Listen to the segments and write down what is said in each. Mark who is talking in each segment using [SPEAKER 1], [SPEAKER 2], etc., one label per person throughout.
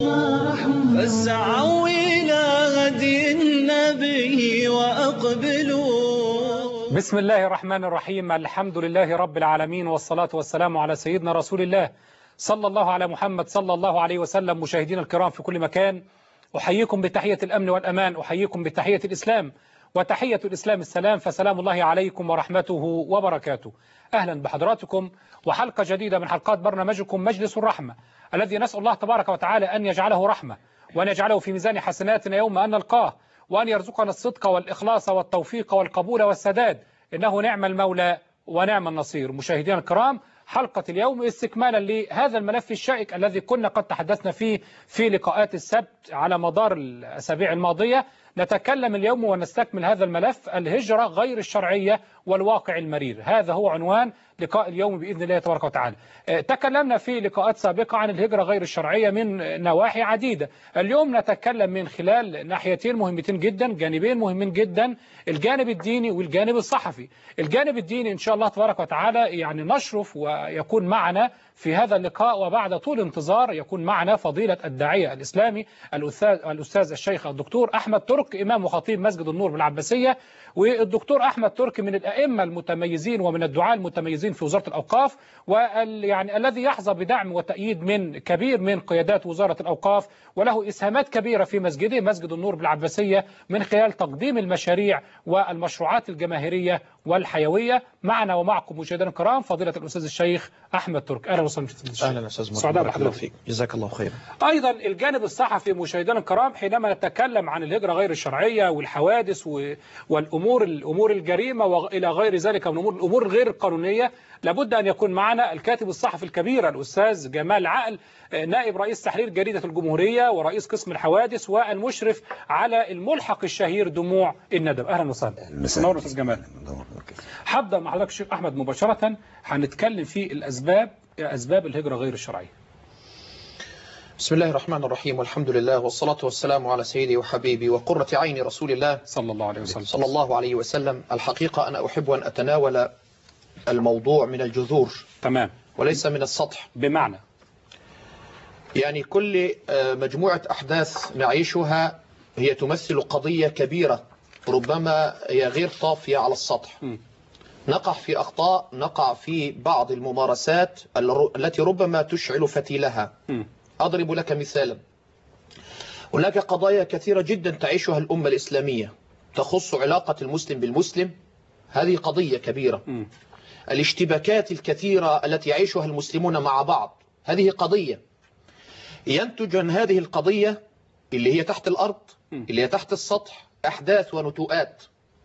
[SPEAKER 1] فاسعوا إلى هدي النبي وأقبلوا
[SPEAKER 2] بسم الله الرحمن الرحيم الحمد لله رب العالمين والصلاة والسلام على سيدنا رسول الله صلى الله على محمد صلى الله عليه وسلم مشاهدينا الكرام في كل مكان أحييكم بتحية الأمن والأمان أحييكم بتحية الإسلام وتحية الإسلام السلام فسلام الله عليكم ورحمته وبركاته أهلا بحضراتكم وحلقة جديدة من حلقات برنامجكم مجلس الرحمة الذي نسأل الله تبارك وتعالى أن يجعله رحمة وأن يجعله في ميزان حسناتنا يوم أن نلقاه وأن يرزقنا الصدق والإخلاص والتوفيق والقبول والسداد إنه نعم المولى ونعم النصير مشاهدينا الكرام حلقة اليوم استكمالا لهذا الملف الشائك الذي كنا قد تحدثنا فيه في لقاءات السبت على مدار الأسابيع الماضية نتكلم اليوم ونستكمل هذا الملف الهجرة غير الشرعية والواقع المرير هذا هو عنوان لقاء اليوم بإذن الله تبارك وتعالى تكلمنا في لقاءات سابقة عن الهجرة غير الشرعية من نواحي عديدة اليوم نتكلم من خلال ناحيتين مهمتين جدا جانبين مهمين جدا الجانب الديني والجانب الصحفي الجانب الديني إن شاء الله تبارك وتعالى يعني نشرف ويكون معنا في هذا اللقاء وبعد طول انتظار يكون معنا فضيلة الداعية الإسلامي الأستاذ, الأستاذ الشيخ الدكتور أحمد ترك إمام وخطيب مسجد النور بالعباسية والدكتور أحمد ترك من الأئمة المتميزين ومن الدعاة المتميزين في وزارة الأوقاف وال يعني الذي يحظى بدعم وتأييد من كبير من قيادات وزارة الأوقاف وله إسهامات كبيرة في مسجده مسجد النور بالعباسية من خلال تقديم المشاريع والمشروعات الجماهيرية والحيوية معنا ومعكم مشاهدينا الكرام فضيلة الأستاذ الشيخ أحمد ترك أهلا وسهلا
[SPEAKER 3] اهلا استاذ
[SPEAKER 2] سعداء بحضرتك
[SPEAKER 3] فيك جزاك الله خيرا
[SPEAKER 2] أيضا الجانب الصحفي مشاهدينا الكرام حينما نتكلم عن الهجرة غير الشرعية والحوادث والأمور الأمور الجريمة وإلى غير ذلك من الأمور الأمور غير القانونية لابد أن يكون معنا الكاتب الصحفي الكبير الأستاذ جمال عقل نائب رئيس تحرير جريدة الجمهورية ورئيس قسم الحوادث والمشرف على الملحق الشهير دموع الندم أهلا وسهلا نور أستاذ جمال هبدأ مع حضرتك الشيخ أحمد مباشرة هنتكلم في الأسباب أسباب الهجرة غير الشرعية
[SPEAKER 3] بسم الله الرحمن الرحيم والحمد لله والصلاة والسلام على سيدي وحبيبي وقرة عين رسول الله
[SPEAKER 2] صلى الله عليه وسلم
[SPEAKER 3] صلى الله عليه وسلم الحقيقة أنا أحب أن أتناول الموضوع من الجذور
[SPEAKER 2] تمام
[SPEAKER 3] وليس من السطح
[SPEAKER 2] بمعنى
[SPEAKER 3] يعني كل مجموعة أحداث نعيشها هي تمثل قضية كبيرة ربما هي غير طافية على السطح
[SPEAKER 2] م.
[SPEAKER 3] نقع في أخطاء نقع في بعض الممارسات التي ربما تشعل فتيلها
[SPEAKER 2] م.
[SPEAKER 3] أضرب لك مثالا هناك قضايا كثيرة جدا تعيشها الأمة الإسلامية تخص علاقة المسلم بالمسلم هذه قضية كبيرة
[SPEAKER 2] م.
[SPEAKER 3] الاشتباكات الكثيرة التي يعيشها المسلمون مع بعض هذه قضية ينتج عن هذه القضية اللي هي تحت الأرض اللي هي تحت السطح أحداث ونتوءات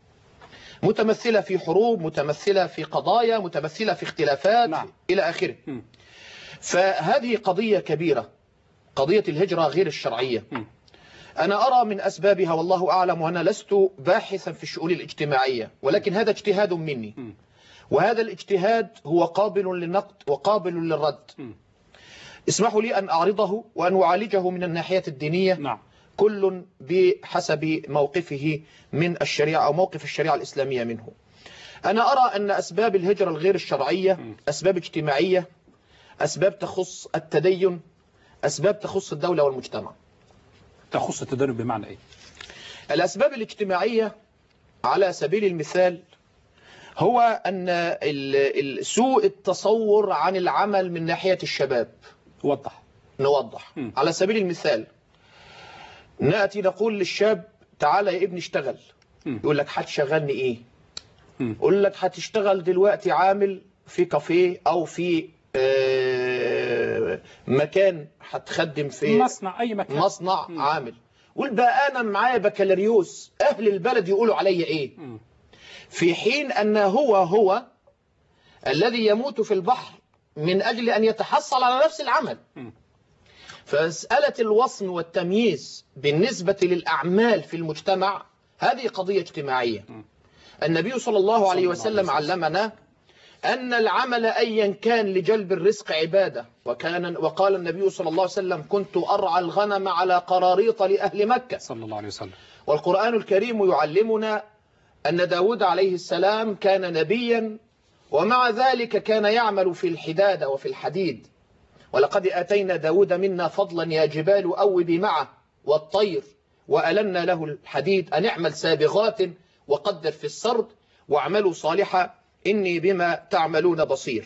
[SPEAKER 3] متمثلة في حروب متمثلة في قضايا متمثلة في اختلافات
[SPEAKER 2] نعم.
[SPEAKER 3] إلى آخره
[SPEAKER 2] م.
[SPEAKER 3] فهذه قضية كبيرة قضية الهجرة غير الشرعية
[SPEAKER 2] م.
[SPEAKER 3] أنا أرى من أسبابها والله أعلم وأنا لست باحثا في الشؤون الاجتماعية ولكن هذا اجتهاد مني
[SPEAKER 2] م.
[SPEAKER 3] وهذا الاجتهاد هو قابل للنقد وقابل للرد
[SPEAKER 2] م.
[SPEAKER 3] اسمحوا لي أن أعرضه وأن أعالجه من الناحية الدينية
[SPEAKER 2] نعم
[SPEAKER 3] كل بحسب موقفه من الشريعة أو موقف الشريعة الإسلامية منه أنا أرى أن أسباب الهجرة الغير الشرعية أسباب اجتماعية أسباب تخص التدين أسباب تخص الدولة والمجتمع
[SPEAKER 2] تخص التدين بمعنى إيه
[SPEAKER 3] الأسباب الاجتماعية على سبيل المثال هو أن ال- ال- سوء التصور عن العمل من ناحية الشباب
[SPEAKER 2] وضح
[SPEAKER 3] نوضح
[SPEAKER 2] م.
[SPEAKER 3] على سبيل المثال نأتي نقول للشاب تعالى يا ابني اشتغل
[SPEAKER 2] م.
[SPEAKER 3] يقول لك هتشغلني ايه
[SPEAKER 2] م.
[SPEAKER 3] يقول لك هتشتغل دلوقتي عامل في كافيه او في آه، مكان هتخدم في
[SPEAKER 2] مصنع أي مكان
[SPEAKER 3] مصنع
[SPEAKER 2] م.
[SPEAKER 3] عامل قول بقى انا معايا بكالوريوس اهل البلد يقولوا عليا ايه
[SPEAKER 2] م.
[SPEAKER 3] في حين ان هو هو الذي يموت في البحر من اجل ان يتحصل على نفس العمل
[SPEAKER 2] م.
[SPEAKER 3] فمسألة الوصم والتمييز بالنسبة للأعمال في المجتمع هذه قضية اجتماعية النبي صلى الله عليه وسلم علمنا أن العمل أيا كان لجلب الرزق عبادة وكان وقال النبي صلى الله عليه وسلم كنت أرعى الغنم على قراريط لأهل مكة
[SPEAKER 2] صلى الله عليه وسلم
[SPEAKER 3] والقرآن الكريم يعلمنا أن داود عليه السلام كان نبيا ومع ذلك كان يعمل في الحدادة وفي الحديد ولقد آتينا داود منا فضلا يا جبال أوبي معه والطير وألنا له الحديد أن اعمل سابغات وقدر في السرد واعملوا صالحا إني بما تعملون بصير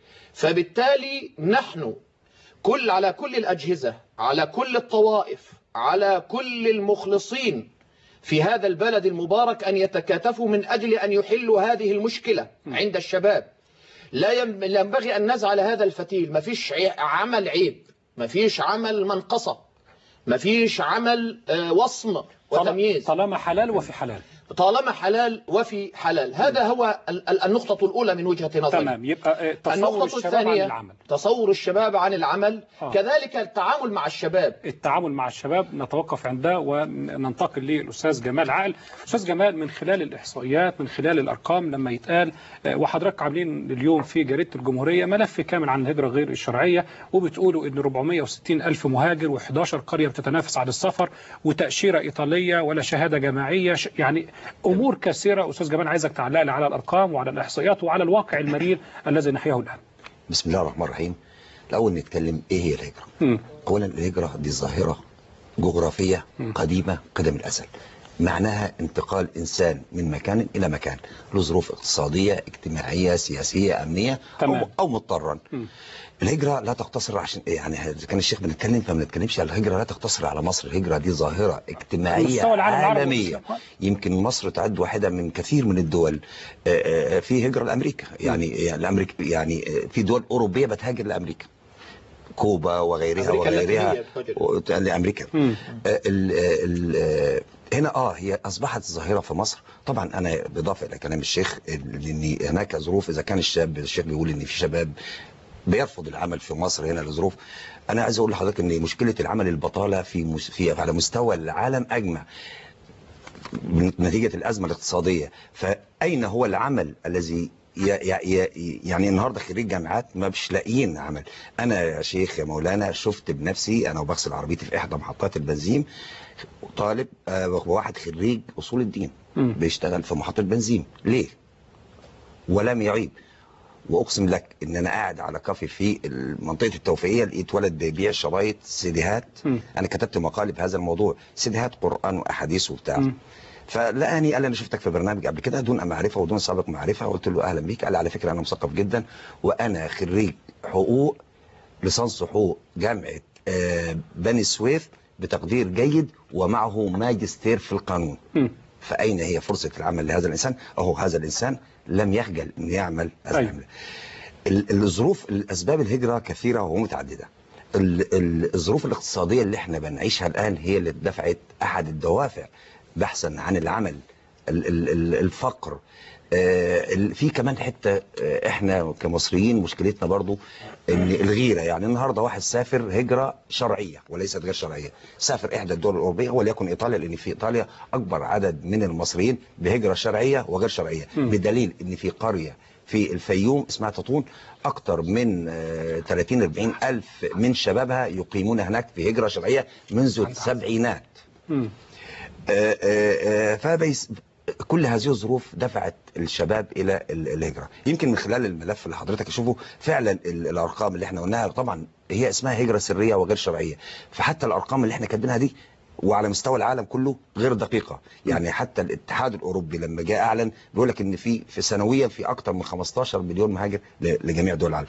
[SPEAKER 3] فبالتالي نحن كل على كل الأجهزة على كل الطوائف على كل المخلصين في هذا البلد المبارك أن يتكاتفوا من أجل أن يحلوا هذه المشكلة عند الشباب لا يم- لا ينبغي أن نزعل هذا الفتيل ما فيش عي- عمل عيب ما فيش عمل منقصة ما فيش عمل آه، وصم وتمييز
[SPEAKER 2] طالما حلال وفي حلال
[SPEAKER 3] طالما حلال وفي حلال هذا هو ال- ال- النقطة الأولى من وجهة نظري
[SPEAKER 2] تمام يبقى آه، تصور
[SPEAKER 3] النقطة
[SPEAKER 2] الشباب عن
[SPEAKER 3] الثانية
[SPEAKER 2] العمل
[SPEAKER 3] تصور الشباب عن العمل
[SPEAKER 2] آه.
[SPEAKER 3] كذلك التعامل مع الشباب
[SPEAKER 2] التعامل مع الشباب نتوقف عندها وننتقل للأستاذ جمال عقل أستاذ جمال من خلال الإحصائيات من خلال الأرقام لما يتقال آه، وحضرتك عاملين اليوم في جريدة الجمهورية ملف كامل عن الهجرة غير الشرعية وبتقولوا إن 460 ألف مهاجر و11 قرية بتتنافس على السفر وتأشيرة إيطالية ولا شهادة جماعية ش- يعني أمور كثيرة أستاذ جمال عايزك تعلق لي على الأرقام وعلى الإحصائيات وعلى الواقع المرير الذي نحياه الآن
[SPEAKER 4] بسم الله الرحمن الرحيم الأول نتكلم إيه هي الهجرة
[SPEAKER 2] مم.
[SPEAKER 4] أولا الهجرة دي ظاهرة جغرافية قديمة قدم الأزل معناها انتقال إنسان من مكان إلى مكان له ظروف اقتصادية اجتماعية سياسية أمنية
[SPEAKER 2] تمام.
[SPEAKER 4] أو, أو مضطرا
[SPEAKER 2] مم.
[SPEAKER 4] الهجرة لا تقتصر عشان يعني إذا كان الشيخ بنتكلم فما بنتكلمش على الهجرة لا تقتصر على مصر الهجرة دي ظاهرة اجتماعية
[SPEAKER 2] مستوى العالم العربي
[SPEAKER 4] عالمية
[SPEAKER 2] والإسلام.
[SPEAKER 4] يمكن مصر تعد واحدة من كثير من الدول آه، آه، في هجرة لأمريكا يعني يعني الأمريكا يعني آه، في دول أوروبية بتهاجر لأمريكا كوبا وغيرها
[SPEAKER 3] أمريكا
[SPEAKER 4] وغيرها
[SPEAKER 3] اللاتينية بتهاجر.
[SPEAKER 4] و- لأمريكا
[SPEAKER 2] مم.
[SPEAKER 4] آه، ال- ال- آه، هنا اه هي اصبحت ظاهره في مصر طبعا انا بالاضافه الى كلام الشيخ ان هناك ظروف اذا كان الشاب الشيخ بيقول ان في شباب بيرفض العمل في مصر هنا لظروف انا عايز اقول لحضرتك ان مشكله العمل البطاله في, مس... في على مستوى العالم اجمع من- نتيجه الازمه الاقتصاديه فاين هو العمل الذي ي... ي... ي... يعني النهارده خريج جامعات ما مش لاقيين عمل انا يا شيخ يا مولانا شفت بنفسي انا وبغسل عربيتي في احدى محطات البنزين طالب آه، واحد خريج اصول الدين
[SPEAKER 2] مم.
[SPEAKER 4] بيشتغل في محطه بنزين ليه ولم يعيب واقسم لك ان انا قاعد على كافي في منطقه التوفيقيه لقيت ولد بيبيع شرايط سيديهات
[SPEAKER 2] مم.
[SPEAKER 4] انا كتبت مقال بهذا الموضوع سيديهات قران واحاديث وبتاع
[SPEAKER 2] مم.
[SPEAKER 4] فلقاني قال لي انا شفتك في برنامج قبل كده دون معرفه ودون سابق معرفه قلت له اهلا بيك قال لي على فكره انا مثقف جدا وانا خريج حقوق ليسانس حقوق جامعه آه، بني سويف بتقدير جيد ومعه ماجستير في القانون
[SPEAKER 2] مم.
[SPEAKER 4] فأين هي فرصة العمل لهذا الإنسان أهو هذا الإنسان لم يخجل أن يعمل هذا
[SPEAKER 2] أيوة.
[SPEAKER 4] العمل ال- الظروف الأسباب الهجرة كثيرة ومتعددة ال- ال- الظروف الاقتصادية اللي احنا بنعيشها الآن هي اللي دفعت أحد الدوافع بحثا عن العمل ال- ال- ال- الفقر آه، ال- في كمان حتة آه، احنا كمصريين مشكلتنا برضو ان الغيرة يعني النهاردة واحد سافر هجرة شرعية وليست غير شرعية سافر احدى الدول الاوروبية وليكن ايطاليا لان في ايطاليا اكبر عدد من المصريين بهجرة شرعية وغير شرعية
[SPEAKER 2] مم.
[SPEAKER 4] بدليل ان في قرية في الفيوم اسمها تطون اكتر من آه، 30 40 الف من شبابها يقيمون هناك في هجرة شرعية منذ السبعينات
[SPEAKER 2] مم.
[SPEAKER 4] آه، آه، آه، فبيس كل هذه الظروف دفعت الشباب الى ال- الهجره يمكن من خلال الملف اللي حضرتك تشوفه فعلا ال- الارقام اللي احنا قلناها طبعا هي اسمها هجره سريه وغير شرعيه فحتى الارقام اللي احنا كاتبينها دي وعلى مستوى العالم كله غير دقيقه يعني حتى الاتحاد الاوروبي لما جاء اعلن بيقول لك ان في في سنويا في اكثر من 15 مليون مهاجر ل- لجميع دول العالم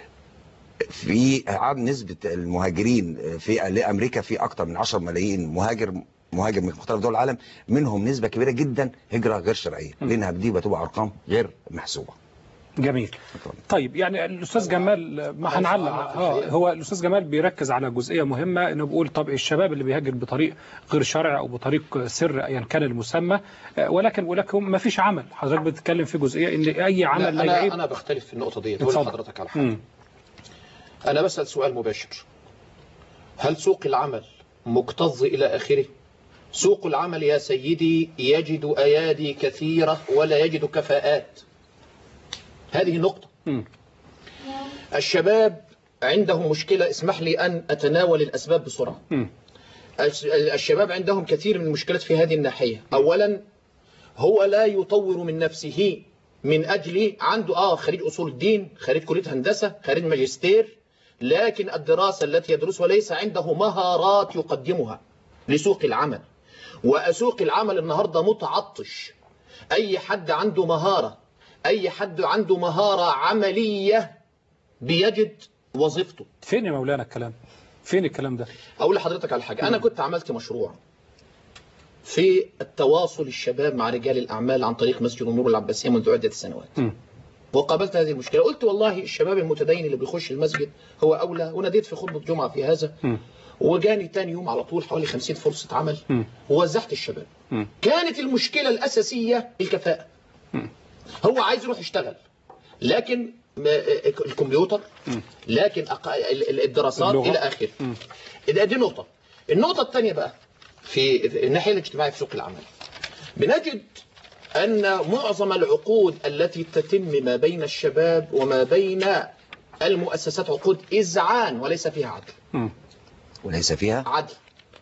[SPEAKER 4] في عدد نسبة المهاجرين في لأمريكا في أكثر من 10 ملايين مهاجر مهاجر من مختلف دول العالم منهم نسبة كبيرة جدا هجرة غير شرعية لأنها دي بتبقى أرقام غير محسوبة
[SPEAKER 2] جميل طيب يعني الاستاذ جمال ما هنعلق اه هو الاستاذ جمال بيركز على جزئيه مهمه انه بيقول طب الشباب اللي بيهاجر بطريق غير شرعي او بطريق سر ايا كان المسمى آه، ولكن ولكن ما فيش عمل حضرتك بتتكلم في جزئيه ان اي
[SPEAKER 3] لا
[SPEAKER 2] عمل لا
[SPEAKER 3] أنا,
[SPEAKER 2] يعيب
[SPEAKER 3] أنا بختلف في النقطة دي أقول
[SPEAKER 2] اتفضل.
[SPEAKER 3] لحضرتك على حاجة
[SPEAKER 2] مم.
[SPEAKER 3] أنا بسأل سؤال مباشر هل سوق العمل مكتظ إلى آخره سوق العمل يا سيدي يجد أيادي كثيرة ولا يجد كفاءات هذه نقطة
[SPEAKER 2] مم.
[SPEAKER 3] الشباب عنده مشكلة اسمح لي أن أتناول الأسباب بسرعة
[SPEAKER 2] مم.
[SPEAKER 3] الش- الشباب عندهم كثير من المشكلات في هذه الناحية أولا هو لا يطور من نفسه من أجل عنده آه خريج أصول الدين خريج كلية هندسة خريج ماجستير لكن الدراسة التي يدرسها ليس عنده مهارات يقدمها لسوق العمل وسوق العمل النهاردة متعطش أي حد عنده مهارة أي حد عنده مهارة عملية بيجد وظيفته
[SPEAKER 2] فين يا مولانا الكلام فين الكلام ده
[SPEAKER 3] أقول لحضرتك على حاجة أنا كنت عملت مشروع في التواصل الشباب مع رجال الأعمال عن طريق مسجد النور العباسية منذ عدة سنوات
[SPEAKER 2] مم.
[SPEAKER 3] وقابلت هذه المشكلة قلت والله الشباب المتدين اللي بيخش المسجد هو أولى وناديت في خطبة جمعة في هذا
[SPEAKER 2] مم.
[SPEAKER 3] وجاني تاني يوم على طول حوالي 50 فرصة عمل
[SPEAKER 2] مم.
[SPEAKER 3] ووزعت الشباب
[SPEAKER 2] مم.
[SPEAKER 3] كانت المشكلة الأساسية الكفاءة
[SPEAKER 2] مم.
[SPEAKER 3] هو عايز يروح يشتغل لكن م- الكمبيوتر لكن أق- ال- ال- الدراسات
[SPEAKER 2] اللغة.
[SPEAKER 3] إلى آخره
[SPEAKER 2] مم.
[SPEAKER 3] ده دي نقطة النقطة الثانية بقى في في الناحية الاجتماعية في سوق العمل بنجد أن معظم العقود التي تتم ما بين الشباب وما بين المؤسسات عقود إذعان وليس فيها عدل
[SPEAKER 2] مم.
[SPEAKER 4] وليس فيها
[SPEAKER 3] عدل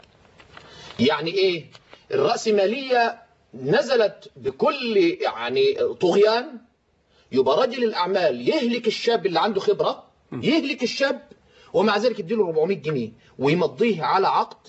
[SPEAKER 3] يعني ايه الرأسمالية نزلت بكل يعني طغيان يبقى رجل الأعمال يهلك الشاب اللي عنده خبرة يهلك الشاب ومع ذلك يديله 400 جنيه ويمضيه على عقد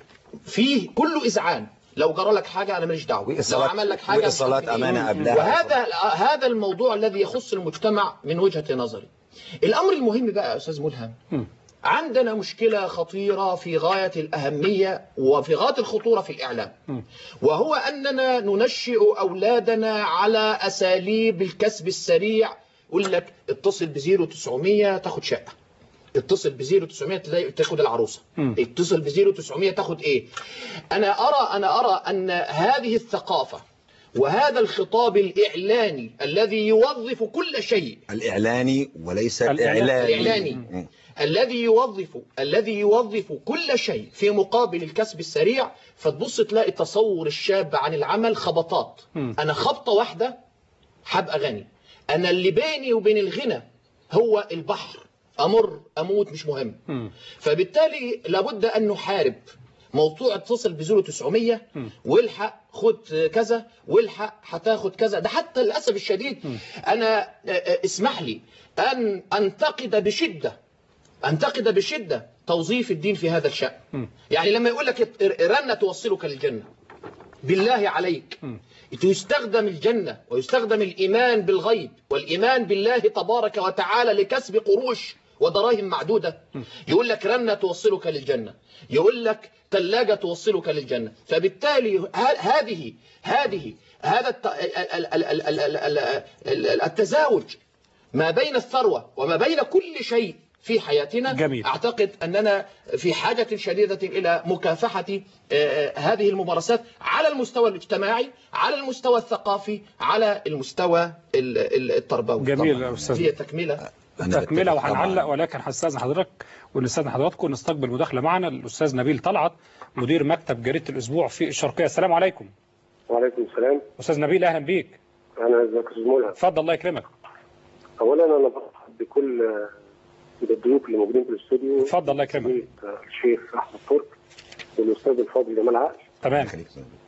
[SPEAKER 3] فيه كله إذعان لو جرى لك حاجة أنا ماليش دعوة لو
[SPEAKER 4] وإيصالات-
[SPEAKER 3] عمل لك حاجة مش
[SPEAKER 4] وإيصالات
[SPEAKER 3] عارف إيه.
[SPEAKER 4] أمانة قبلها.
[SPEAKER 3] وهذا هذا الموضوع الذي يخص المجتمع من وجهة نظري الأمر المهم بقى يا أستاذ ملهم
[SPEAKER 2] مم.
[SPEAKER 3] عندنا مشكلة خطيرة في غاية الأهمية وفي غاية الخطورة في الإعلام
[SPEAKER 2] مم.
[SPEAKER 3] وهو أننا ننشئ أولادنا على أساليب الكسب السريع يقول لك اتصل بزيرو 900 تاخد شقة اتصل بزيرو 900 تلاقي تاخد العروسة
[SPEAKER 2] مم.
[SPEAKER 3] اتصل بزيرو 900 تاخد ايه انا ارى انا ارى ان هذه الثقافة وهذا الخطاب الإعلاني الذي يوظف كل شيء
[SPEAKER 4] الإعلاني وليس
[SPEAKER 2] الإعلان-
[SPEAKER 4] الإعلاني
[SPEAKER 3] الإعلاني.
[SPEAKER 4] مم.
[SPEAKER 3] الذي يوظف الذي يوظف كل شيء في مقابل الكسب السريع فتبص تلاقي تصور الشاب عن العمل خبطات
[SPEAKER 2] مم.
[SPEAKER 3] انا خبطه واحده هبقى غني انا اللي بيني وبين الغنى هو البحر امر اموت مش مهم
[SPEAKER 2] مم.
[SPEAKER 3] فبالتالي لابد ان نحارب موضوع اتصل بزيرو 900
[SPEAKER 2] مم.
[SPEAKER 3] والحق خد كذا والحق هتاخد كذا ده حتى للاسف الشديد انا آه، آه، اسمح لي ان انتقد بشده انتقد بشده توظيف الدين في هذا الشان
[SPEAKER 2] مم.
[SPEAKER 3] يعني لما يقول لك رنه توصلك للجنه بالله عليك
[SPEAKER 2] مم.
[SPEAKER 3] يستخدم الجنة ويستخدم الإيمان بالغيب والإيمان بالله تبارك وتعالى لكسب قروش ودراهم معدودة يقول لك رنة توصلك للجنة يقول لك ثلاجة توصلك للجنة فبالتالي ه- هذه هذه هذا الت- ال- ال- ال- ال- ال- ال- ال- التزاوج ما بين الثروة وما بين كل شيء في حياتنا
[SPEAKER 2] جميل.
[SPEAKER 3] أعتقد أننا في حاجة شديدة إلى مكافحة آه، آه، هذه الممارسات على المستوى الاجتماعي على المستوى الثقافي على المستوى ال- ال- التربوي
[SPEAKER 2] جميل
[SPEAKER 3] طبعاً.
[SPEAKER 2] يا أستاذ.
[SPEAKER 3] هي تكملة
[SPEAKER 4] أنا
[SPEAKER 2] تكملة
[SPEAKER 4] بتفق طبعاً.
[SPEAKER 2] وهنعلق ولكن هستاذن حضرتك ونستاذن حضراتكم نستقبل مداخلة معنا الأستاذ نبيل طلعت مدير مكتب جريدة الأسبوع في الشرقية السلام عليكم
[SPEAKER 5] وعليكم السلام
[SPEAKER 2] أستاذ نبيل أهلا بيك
[SPEAKER 5] انا ازيك يا استاذ ملهم
[SPEAKER 2] اتفضل الله يكرمك
[SPEAKER 5] اولا انا برحب بكل آه، الضيوف اللي موجودين في الاستوديو
[SPEAKER 2] اتفضل الله يكرمك
[SPEAKER 5] الشيخ- آه، الشيخ احمد ترك والاستاذ الفاضل جمال عقل
[SPEAKER 2] تمام
[SPEAKER 4] خليك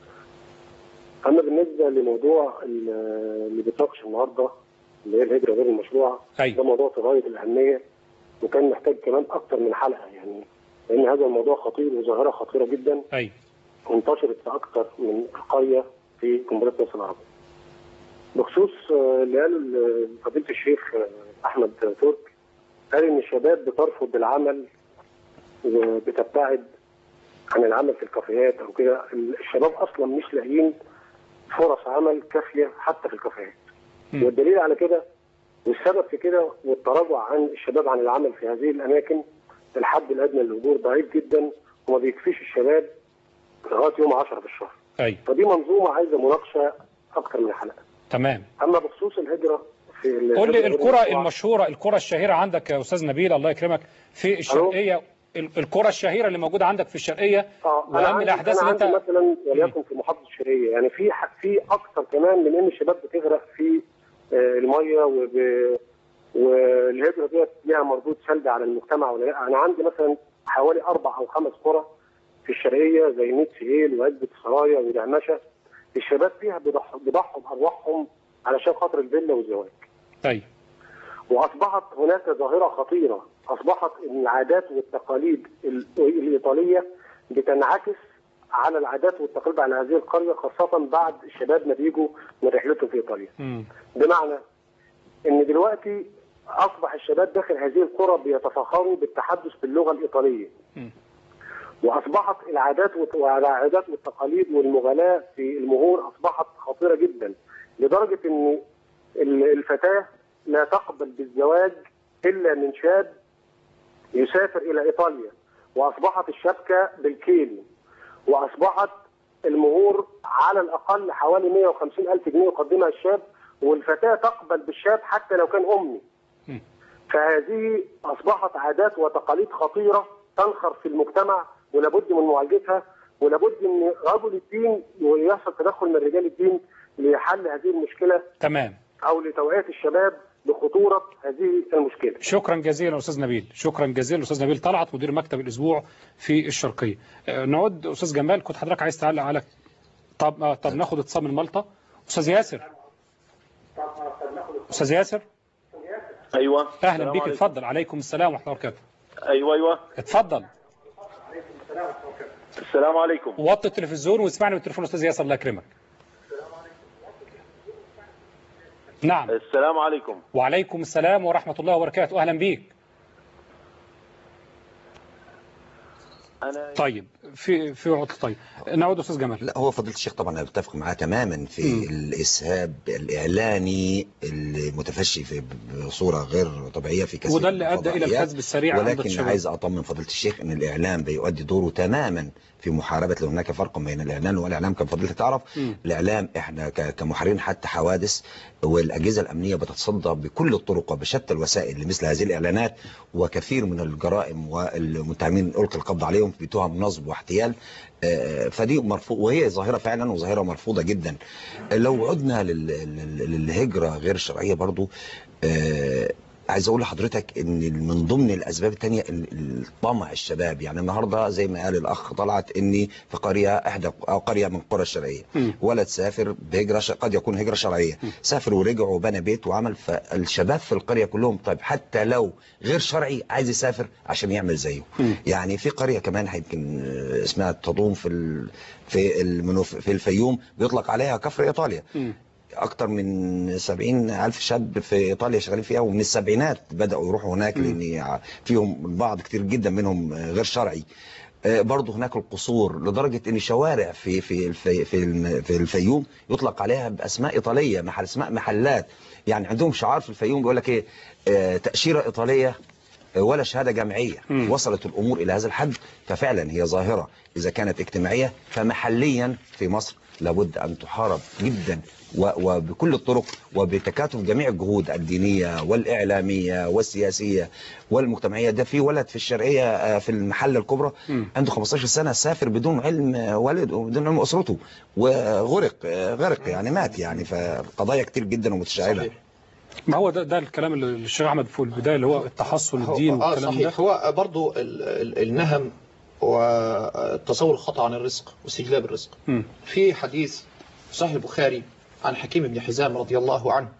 [SPEAKER 5] اما بالنسبه لموضوع ال- اللي بيتناقش النهارده اللي هي الهجره غير المشروعه ده
[SPEAKER 2] أيوة
[SPEAKER 5] موضوع في غايه الاهميه وكان محتاج كمان اكتر من حلقه يعني لان هذا الموضوع خطير وظاهره خطيره جدا
[SPEAKER 2] أيوة
[SPEAKER 5] وانتشرت في اكثر من قريه في جمهوريه مصر العربيه. بخصوص آه، اللي قاله ال- فضيله الشيخ آه، احمد ترك قال ان الشباب بترفض العمل وبتبتعد عن العمل في الكافيهات او كده الشباب اصلا مش لاقيين فرص عمل كافيه حتى في الكافيهات.
[SPEAKER 2] مم.
[SPEAKER 5] والدليل على كده والسبب في كده والتراجع عن الشباب عن العمل في هذه الاماكن الحد الادنى للاجور ضعيف جدا وما بيكفيش الشباب لغايه يوم 10 في الشهر
[SPEAKER 2] أيوة
[SPEAKER 5] فدي منظومه عايزه مناقشه اكتر من حلقه
[SPEAKER 2] تمام
[SPEAKER 5] اما بخصوص الهجره في ال-
[SPEAKER 2] قول لي
[SPEAKER 5] الهجرة
[SPEAKER 2] القرى
[SPEAKER 5] غير
[SPEAKER 2] المشهورة القرى الشهيرة عندك يا أستاذ نبيل الله يكرمك في الشرقية ال- القرى الشهيرة اللي موجودة عندك في الشرقية
[SPEAKER 5] اه انا
[SPEAKER 2] وأهم
[SPEAKER 5] عندي,
[SPEAKER 2] الأحداث
[SPEAKER 5] أنا
[SPEAKER 2] اللي
[SPEAKER 5] عندي
[SPEAKER 2] أنت
[SPEAKER 5] مثلا وليكن في محافظه الشرقيه يعني في ح- في اكثر كمان من ان الشباب بتغرق في آه، الميه وب والهجره ديت ليها مردود سلبي على المجتمع ولا لا انا عندي مثلا حوالي اربع او خمس قرى في الشرقيه زي ميت سهيل وعزبه السرايا ودعمشه الشباب فيها بيضحوا بيضحوا بارواحهم علشان خاطر الفيلا والزواج
[SPEAKER 2] أيوة
[SPEAKER 5] واصبحت هناك ظاهره خطيره اصبحت ان العادات والتقاليد ال- الايطاليه بتنعكس على العادات والتقاليد على هذه القريه خاصه بعد الشباب ما بيجوا من رحلتهم في ايطاليا
[SPEAKER 2] مم.
[SPEAKER 5] بمعنى ان دلوقتي اصبح الشباب داخل هذه القرى بيتفاخروا بالتحدث باللغه الايطاليه
[SPEAKER 2] مم.
[SPEAKER 5] واصبحت العادات والت- والعادات والتقاليد والمغالاه في المهور اصبحت خطيره جدا لدرجه ان ال- الفتاه لا تقبل بالزواج الا من شاب يسافر الى ايطاليا واصبحت الشبكه بالكيلو واصبحت المهور على الاقل حوالي 150 الف جنيه يقدمها الشاب والفتاه تقبل بالشاب حتى لو كان امي
[SPEAKER 2] مم.
[SPEAKER 5] فهذه اصبحت عادات وتقاليد خطيره تنخر في المجتمع ولابد من معالجتها ولابد ان رجل الدين ويحصل تدخل من رجال الدين لحل هذه المشكله
[SPEAKER 2] تمام
[SPEAKER 5] او لتوعيه الشباب بخطوره هذه المشكله.
[SPEAKER 2] شكرا جزيلا استاذ نبيل شكرا جزيلا استاذ نبيل طلعت مدير مكتب الاسبوع في الشرقيه آه، نعود استاذ جمال كنت حضرتك عايز تعلق على طب آه، طب ناخد اتصال من مالطا استاذ ياسر استاذ ياسر
[SPEAKER 6] ايوه
[SPEAKER 2] اهلا
[SPEAKER 6] السلام
[SPEAKER 2] بيك
[SPEAKER 6] عليكم.
[SPEAKER 2] اتفضل عليكم السلام ورحمه الله وبركاته
[SPEAKER 6] ايوه ايوه
[SPEAKER 2] اتفضل
[SPEAKER 6] السلام عليكم
[SPEAKER 2] وطي التلفزيون واسمعني بالتليفون استاذ ياسر الله يكرمك نعم
[SPEAKER 6] السلام عليكم
[SPEAKER 2] وعليكم السلام ورحمه الله وبركاته اهلا بيك
[SPEAKER 6] انا
[SPEAKER 2] طيب في في عطل طيب نعود استاذ جمال
[SPEAKER 4] لا هو فضيلة الشيخ طبعا انا بتفق معاه تماما في الاسهاب الاعلاني المتفشي في بصوره غير طبيعيه في كثير
[SPEAKER 2] وده
[SPEAKER 4] من
[SPEAKER 2] اللي ادى الى
[SPEAKER 4] الفضائيات.
[SPEAKER 2] الكذب السريع عند
[SPEAKER 4] ولكن
[SPEAKER 2] الشباب
[SPEAKER 4] عايز اطمن فضيله الشيخ ان الاعلام بيؤدي دوره تماما في محاربه لو هناك فرق بين الاعلان والاعلام كما فضيلتك تعرف
[SPEAKER 2] مم.
[SPEAKER 4] الاعلام احنا ك- كمحررين حتى حوادث والاجهزه الامنيه بتتصدى بكل الطرق وبشتى الوسائل لمثل هذه الاعلانات وكثير من الجرائم والمتهمين القي القبض عليهم بتهم نصب واحتيال آه، فدي مرفوض وهي ظاهره فعلا وظاهره مرفوضه جدا لو عدنا لل- لل- للهجره غير الشرعيه برضو آه، عايز اقول لحضرتك ان من ضمن الاسباب الثانيه الطمع الشباب يعني النهارده زي ما قال الاخ طلعت اني في قريه احدى او قريه من القرى الشرقيه
[SPEAKER 2] مم.
[SPEAKER 4] ولد سافر بهجره ش... قد يكون هجره شرعيه سافر ورجع وبنى بيت وعمل فالشباب في القريه كلهم طيب حتى لو غير شرعي عايز يسافر عشان يعمل زيه
[SPEAKER 2] مم.
[SPEAKER 4] يعني في قريه كمان يمكن آه، اسمها تضوم في ال... في المنوف... في الفيوم بيطلق عليها كفر ايطاليا
[SPEAKER 2] مم.
[SPEAKER 4] اكتر من 70 الف شاب في ايطاليا شغالين فيها ومن السبعينات بداوا يروحوا هناك لان فيهم البعض كتير جدا منهم غير شرعي آه، برضه هناك القصور لدرجه ان شوارع في في الفي في الم- في الفيوم يطلق عليها باسماء ايطاليه محل اسماء محلات يعني عندهم شعار في الفيوم بيقول لك ايه آه، تاشيره ايطاليه آه، ولا شهاده جامعيه
[SPEAKER 2] مم.
[SPEAKER 4] وصلت الامور الى هذا الحد ففعلا هي ظاهره اذا كانت اجتماعيه فمحليا في مصر لابد ان تحارب جدا و- وبكل الطرق وبتكاتف جميع الجهود الدينيه والاعلاميه والسياسيه والمجتمعيه ده في ولد في الشرقيه آه، في المحله الكبرى
[SPEAKER 2] مم.
[SPEAKER 4] عنده 15 سنه سافر بدون علم آه، والده وبدون علم اسرته وغرق آه، غرق يعني مات يعني فقضايا كتير جدا ومتشعبه
[SPEAKER 3] صحيح.
[SPEAKER 2] ما هو ده ده الكلام اللي الشيخ احمد في البدايه اللي هو التحصن الدين
[SPEAKER 3] اه
[SPEAKER 2] والكلام ده
[SPEAKER 3] صحيح هو برضو ال- ال- النهم والتصور الخطأ عن الرزق واستجلاب الرزق
[SPEAKER 2] مم.
[SPEAKER 3] في حديث في صحيح البخاري عن حكيم بن حزام رضي الله عنه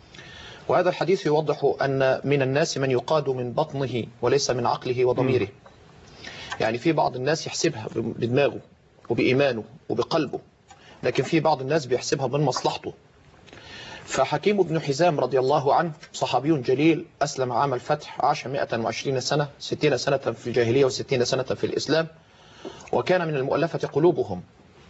[SPEAKER 3] وهذا الحديث يوضح أن من الناس من يقاد من بطنه وليس من عقله وضميره يعني في بعض الناس يحسبها بدماغه وبإيمانه وبقلبه لكن في بعض الناس بيحسبها من مصلحته فحكيم بن حزام رضي الله عنه صحابي جليل أسلم عام الفتح عاش 120 سنة 60 سنة في الجاهلية و60 سنة في الإسلام وكان من المؤلفة قلوبهم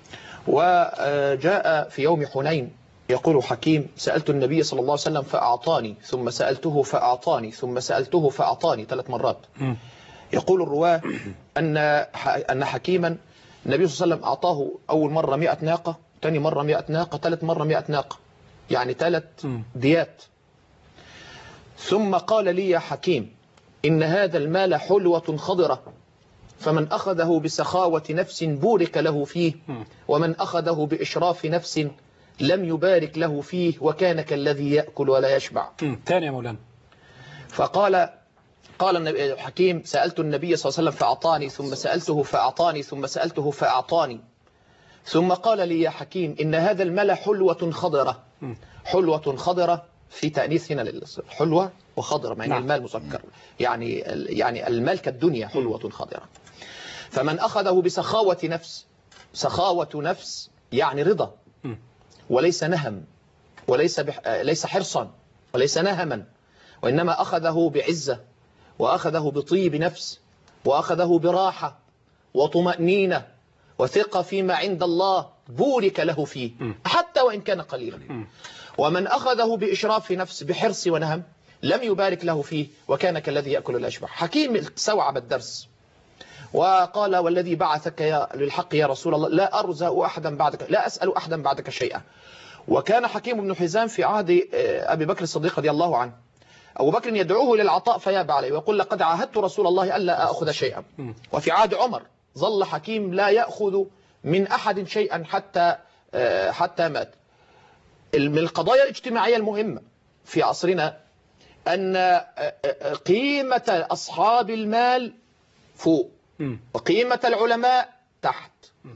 [SPEAKER 3] وجاء في يوم حنين يقول حكيم سألت النبي صلى الله عليه وسلم فأعطاني ثم سألته فأعطاني ثم سألته فأعطاني ثلاث مرات
[SPEAKER 2] مم.
[SPEAKER 3] يقول الرواة أن أن حكيما النبي صلى الله عليه وسلم أعطاه أول مرة 100 ناقة ثاني مرة 100 ناقة ثالث مرة 100 ناقة يعني ثلاث
[SPEAKER 2] مم.
[SPEAKER 3] ديات ثم قال لي يا حكيم إن هذا المال حلوة خضرة فمن أخذه بسخاوة نفس بورك له فيه
[SPEAKER 2] مم.
[SPEAKER 3] ومن أخذه بإشراف نفس لم يبارك له فيه وكان كالذي يأكل ولا يشبع
[SPEAKER 2] مم. تاني يا مولانا
[SPEAKER 3] فقال قال النبي الحكيم سألت النبي صلى الله عليه وسلم فأعطاني ثم سألته فأعطاني ثم سألته فأعطاني ثم قال لي يا حكيم إن هذا المال حلوة خضرة
[SPEAKER 2] مم.
[SPEAKER 3] حلوة خضرة في تأنيث هنا للحلوة وخضرة مع ان
[SPEAKER 2] نعم.
[SPEAKER 3] المال مسكر يعني يعني المال كالدنيا حلوة خضرة فمن أخذه بسخاوة نفس سخاوة نفس يعني رضا
[SPEAKER 2] م.
[SPEAKER 3] وليس نهم وليس بح... آه، ليس حرصا وليس نهما وإنما أخذه بعزة وأخذه بطيب نفس وأخذه براحة وطمأنينة وثقة فيما عند الله بورك له فيه حتى وإن كان قليلا ومن أخذه بإشراف نفس بحرص ونهم لم يبارك له فيه وكان كالذي يأكل الأشبع حكيم استوعب الدرس وقال والذي بعثك يا للحق يا رسول الله لا أرزأ أحدا بعدك لا أسأل أحدا بعدك شيئا وكان حكيم بن حزام في عهد آه، أبي بكر الصديق رضي الله عنه أبو بكر يدعوه للعطاء فيابى عليه ويقول لقد عاهدت رسول الله ألا أخذ شيئا وفي عهد عمر ظل حكيم لا يأخذ من أحد شيئا حتى آه، حتى مات من القضايا الاجتماعية المهمة في عصرنا أن آه، آه، قيمة أصحاب المال فوق
[SPEAKER 2] مم.
[SPEAKER 3] وقيمة العلماء تحت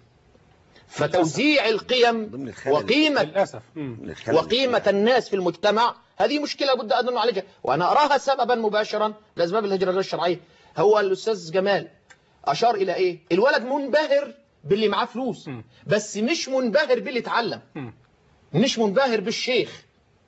[SPEAKER 3] فتوزيع القيم
[SPEAKER 4] ضمن الخلل.
[SPEAKER 3] وقيمة
[SPEAKER 2] للأسف مم.
[SPEAKER 4] من الخلل.
[SPEAKER 3] وقيمة الناس في المجتمع هذه مشكلة بد أن نعالجها وأنا أراها سببا مباشرا لأسباب الهجرة غير الشرعية هو الأستاذ جمال أشار إلى إيه الولد منبهر باللي معاه فلوس
[SPEAKER 2] م.
[SPEAKER 3] بس مش منبهر باللي اتعلم
[SPEAKER 2] م.
[SPEAKER 3] مش منبهر بالشيخ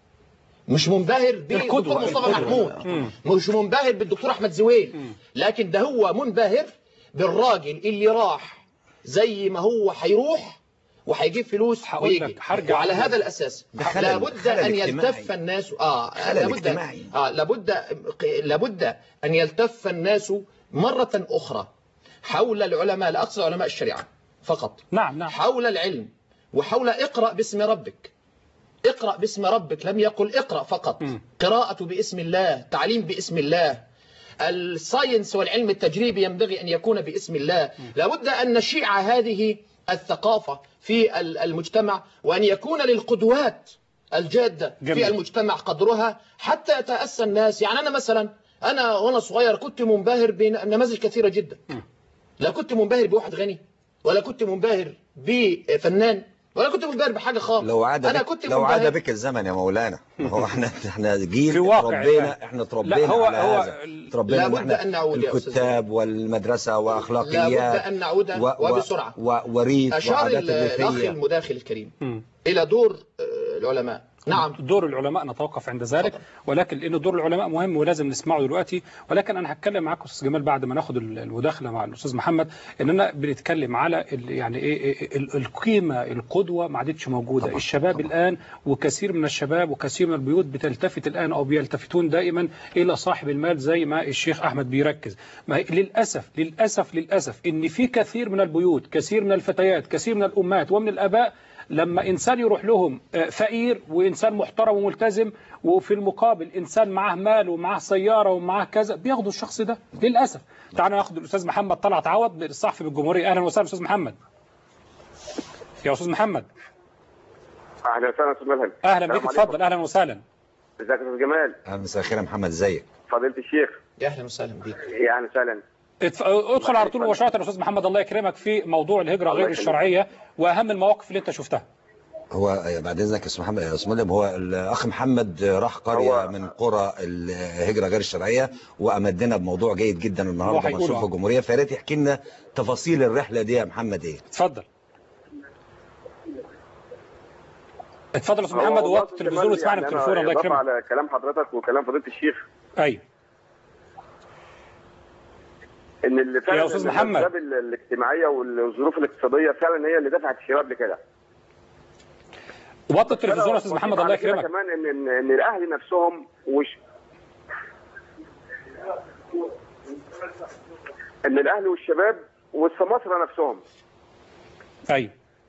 [SPEAKER 3] مش منبهر بالدكتور
[SPEAKER 2] القدوة،
[SPEAKER 3] مصطفى
[SPEAKER 2] القدوة.
[SPEAKER 3] محمود
[SPEAKER 2] مم.
[SPEAKER 3] مش منبهر بالدكتور أحمد زويل لكن ده هو منبهر بالراجل اللي راح زي ما هو هيروح وهيجيب فلوس
[SPEAKER 2] هقول
[SPEAKER 3] ويجي
[SPEAKER 2] لك، هرجع
[SPEAKER 3] وعلى
[SPEAKER 2] أقول
[SPEAKER 3] هذا الأساس
[SPEAKER 4] ده خلل-
[SPEAKER 3] لابد
[SPEAKER 4] خلل
[SPEAKER 3] أن
[SPEAKER 4] اجتماعي.
[SPEAKER 3] يلتف الناس آه
[SPEAKER 4] خلل
[SPEAKER 3] لابد
[SPEAKER 4] اجتماعي.
[SPEAKER 3] آه لابد لابد أن يلتف الناس مرة أخرى حول العلماء لا أقصد علماء الشريعة فقط
[SPEAKER 2] نعم نعم
[SPEAKER 3] حول العلم وحول اقرأ باسم ربك اقرأ باسم ربك لم يقل اقرأ فقط
[SPEAKER 2] مم.
[SPEAKER 3] قراءة باسم الله تعليم باسم الله الساينس والعلم التجريبي ينبغي أن يكون باسم الله لابد أن نشيع هذه الثقافة في ال- المجتمع وأن يكون للقدوات الجادة
[SPEAKER 2] جميل.
[SPEAKER 3] في المجتمع قدرها حتى يتأسى الناس يعني أنا مثلا أنا وأنا صغير كنت منبهر بنماذج كثيرة جدا لا كنت منبهر بواحد غني ولا كنت منبهر بفنان ولا كنت منبهر بحاجة خالص
[SPEAKER 4] لو عاد
[SPEAKER 3] أنا
[SPEAKER 4] بك
[SPEAKER 3] كنت
[SPEAKER 4] لو عاد
[SPEAKER 3] منبهر
[SPEAKER 4] بك الزمن يا مولانا ما هو احنا احنا جيل
[SPEAKER 2] في واقع
[SPEAKER 4] تربينا
[SPEAKER 2] يعني.
[SPEAKER 4] احنا تربينا
[SPEAKER 2] لا، هو-
[SPEAKER 4] على
[SPEAKER 2] هو
[SPEAKER 4] هذا
[SPEAKER 2] ال-
[SPEAKER 4] تربينا
[SPEAKER 3] لابد
[SPEAKER 4] إن احنا
[SPEAKER 3] أن نعود يا أستاذ
[SPEAKER 4] الكتاب والمدرسة واخلاقيات
[SPEAKER 3] لابد أن نعود
[SPEAKER 4] و- و-
[SPEAKER 3] وبسرعة.
[SPEAKER 4] و- وريث
[SPEAKER 3] أشار
[SPEAKER 4] وعادات
[SPEAKER 3] الأخ
[SPEAKER 4] الريفية
[SPEAKER 3] المداخل الكريم
[SPEAKER 2] مم.
[SPEAKER 3] إلى دور آه، العلماء نعم
[SPEAKER 2] دور العلماء نتوقف عند ذلك
[SPEAKER 3] تفضل.
[SPEAKER 2] ولكن لأن دور العلماء مهم ولازم نسمعه دلوقتي ولكن أنا هتكلم معاك أستاذ جمال بعد ما ناخد ال- المداخلة مع الأستاذ محمد إننا بنتكلم على ال- يعني إيه إيه ال- القيمة القدوة ما عادتش موجودة
[SPEAKER 4] طبعا،
[SPEAKER 2] الشباب
[SPEAKER 4] طبعا.
[SPEAKER 2] الآن وكثير من الشباب وكثير من البيوت بتلتفت الآن أو بيلتفتون دائما إلى صاحب المال زي ما الشيخ أحمد بيركز ما هي- للأسف للأسف للأسف إن في كثير من البيوت كثير من الفتيات كثير من الأمهات ومن الآباء لما إنسان يروح لهم آه، فقير وإنسان محترم وملتزم وفي المقابل إنسان معاه مال ومعاه سيارة ومعاه كذا بياخدوا الشخص ده للأسف تعالوا ناخد الأستاذ محمد طلعت عوض الصحفي بالجمهورية أهلا وسهلا أستاذ محمد يا أستاذ محمد
[SPEAKER 6] اهلا وسهلا استاذ ملهم
[SPEAKER 2] أهلا بك
[SPEAKER 6] السلام
[SPEAKER 2] اتفضل
[SPEAKER 6] عليكم.
[SPEAKER 2] أهلا وسهلا
[SPEAKER 6] ازيك يا استاذ جمال
[SPEAKER 4] أهلا مساء الخير يا محمد ازيك
[SPEAKER 6] فضيله الشيخ
[SPEAKER 3] يا أهلا وسهلا بك
[SPEAKER 6] يا اهلا وسهلا
[SPEAKER 2] اتف- ادخل على طول مباشرة يا أستاذ محمد الله يكرمك في موضوع الهجرة غير
[SPEAKER 6] يخليك.
[SPEAKER 2] الشرعية وأهم المواقف اللي أنت شفتها
[SPEAKER 4] هو بعد اذنك يا استاذ محمد يا استاذ ملهم هو الاخ محمد راح قريه
[SPEAKER 6] هو-
[SPEAKER 4] من قرى الهجره غير الشرعيه وامدنا بموضوع جيد جدا
[SPEAKER 2] هو
[SPEAKER 4] النهارده
[SPEAKER 2] هيقوله.
[SPEAKER 4] منشور في الجمهوريه فيا ريت يحكي لنا تفاصيل الرحله دي يا محمد ايه
[SPEAKER 2] اتفضل اتفضل يا أستاذ
[SPEAKER 6] هو
[SPEAKER 2] محمد
[SPEAKER 6] والله
[SPEAKER 2] وقت
[SPEAKER 6] أستاذ
[SPEAKER 2] التلفزيون
[SPEAKER 6] جمال
[SPEAKER 2] واسمعنا
[SPEAKER 6] يعني
[SPEAKER 2] بالتليفون
[SPEAKER 6] أنا
[SPEAKER 2] الله
[SPEAKER 6] إضافة
[SPEAKER 2] يكرمك
[SPEAKER 6] على كلام حضرتك وكلام فضيله الشيخ
[SPEAKER 2] أيوه
[SPEAKER 6] ان اللي فعلا
[SPEAKER 2] يا أستاذ
[SPEAKER 6] إن
[SPEAKER 2] محمد.
[SPEAKER 6] الاسباب ال- الاجتماعيه والظروف الاقتصاديه فعلا هي اللي دفعت الشباب لكده
[SPEAKER 2] وطي التلفزيون يا أستاذ
[SPEAKER 6] وأضيف
[SPEAKER 2] محمد الله
[SPEAKER 6] على كده
[SPEAKER 2] يكرمك
[SPEAKER 6] كمان ان ان, إن الاهل نفسهم وش ان الاهل والشباب والسماسره نفسهم
[SPEAKER 2] أيوه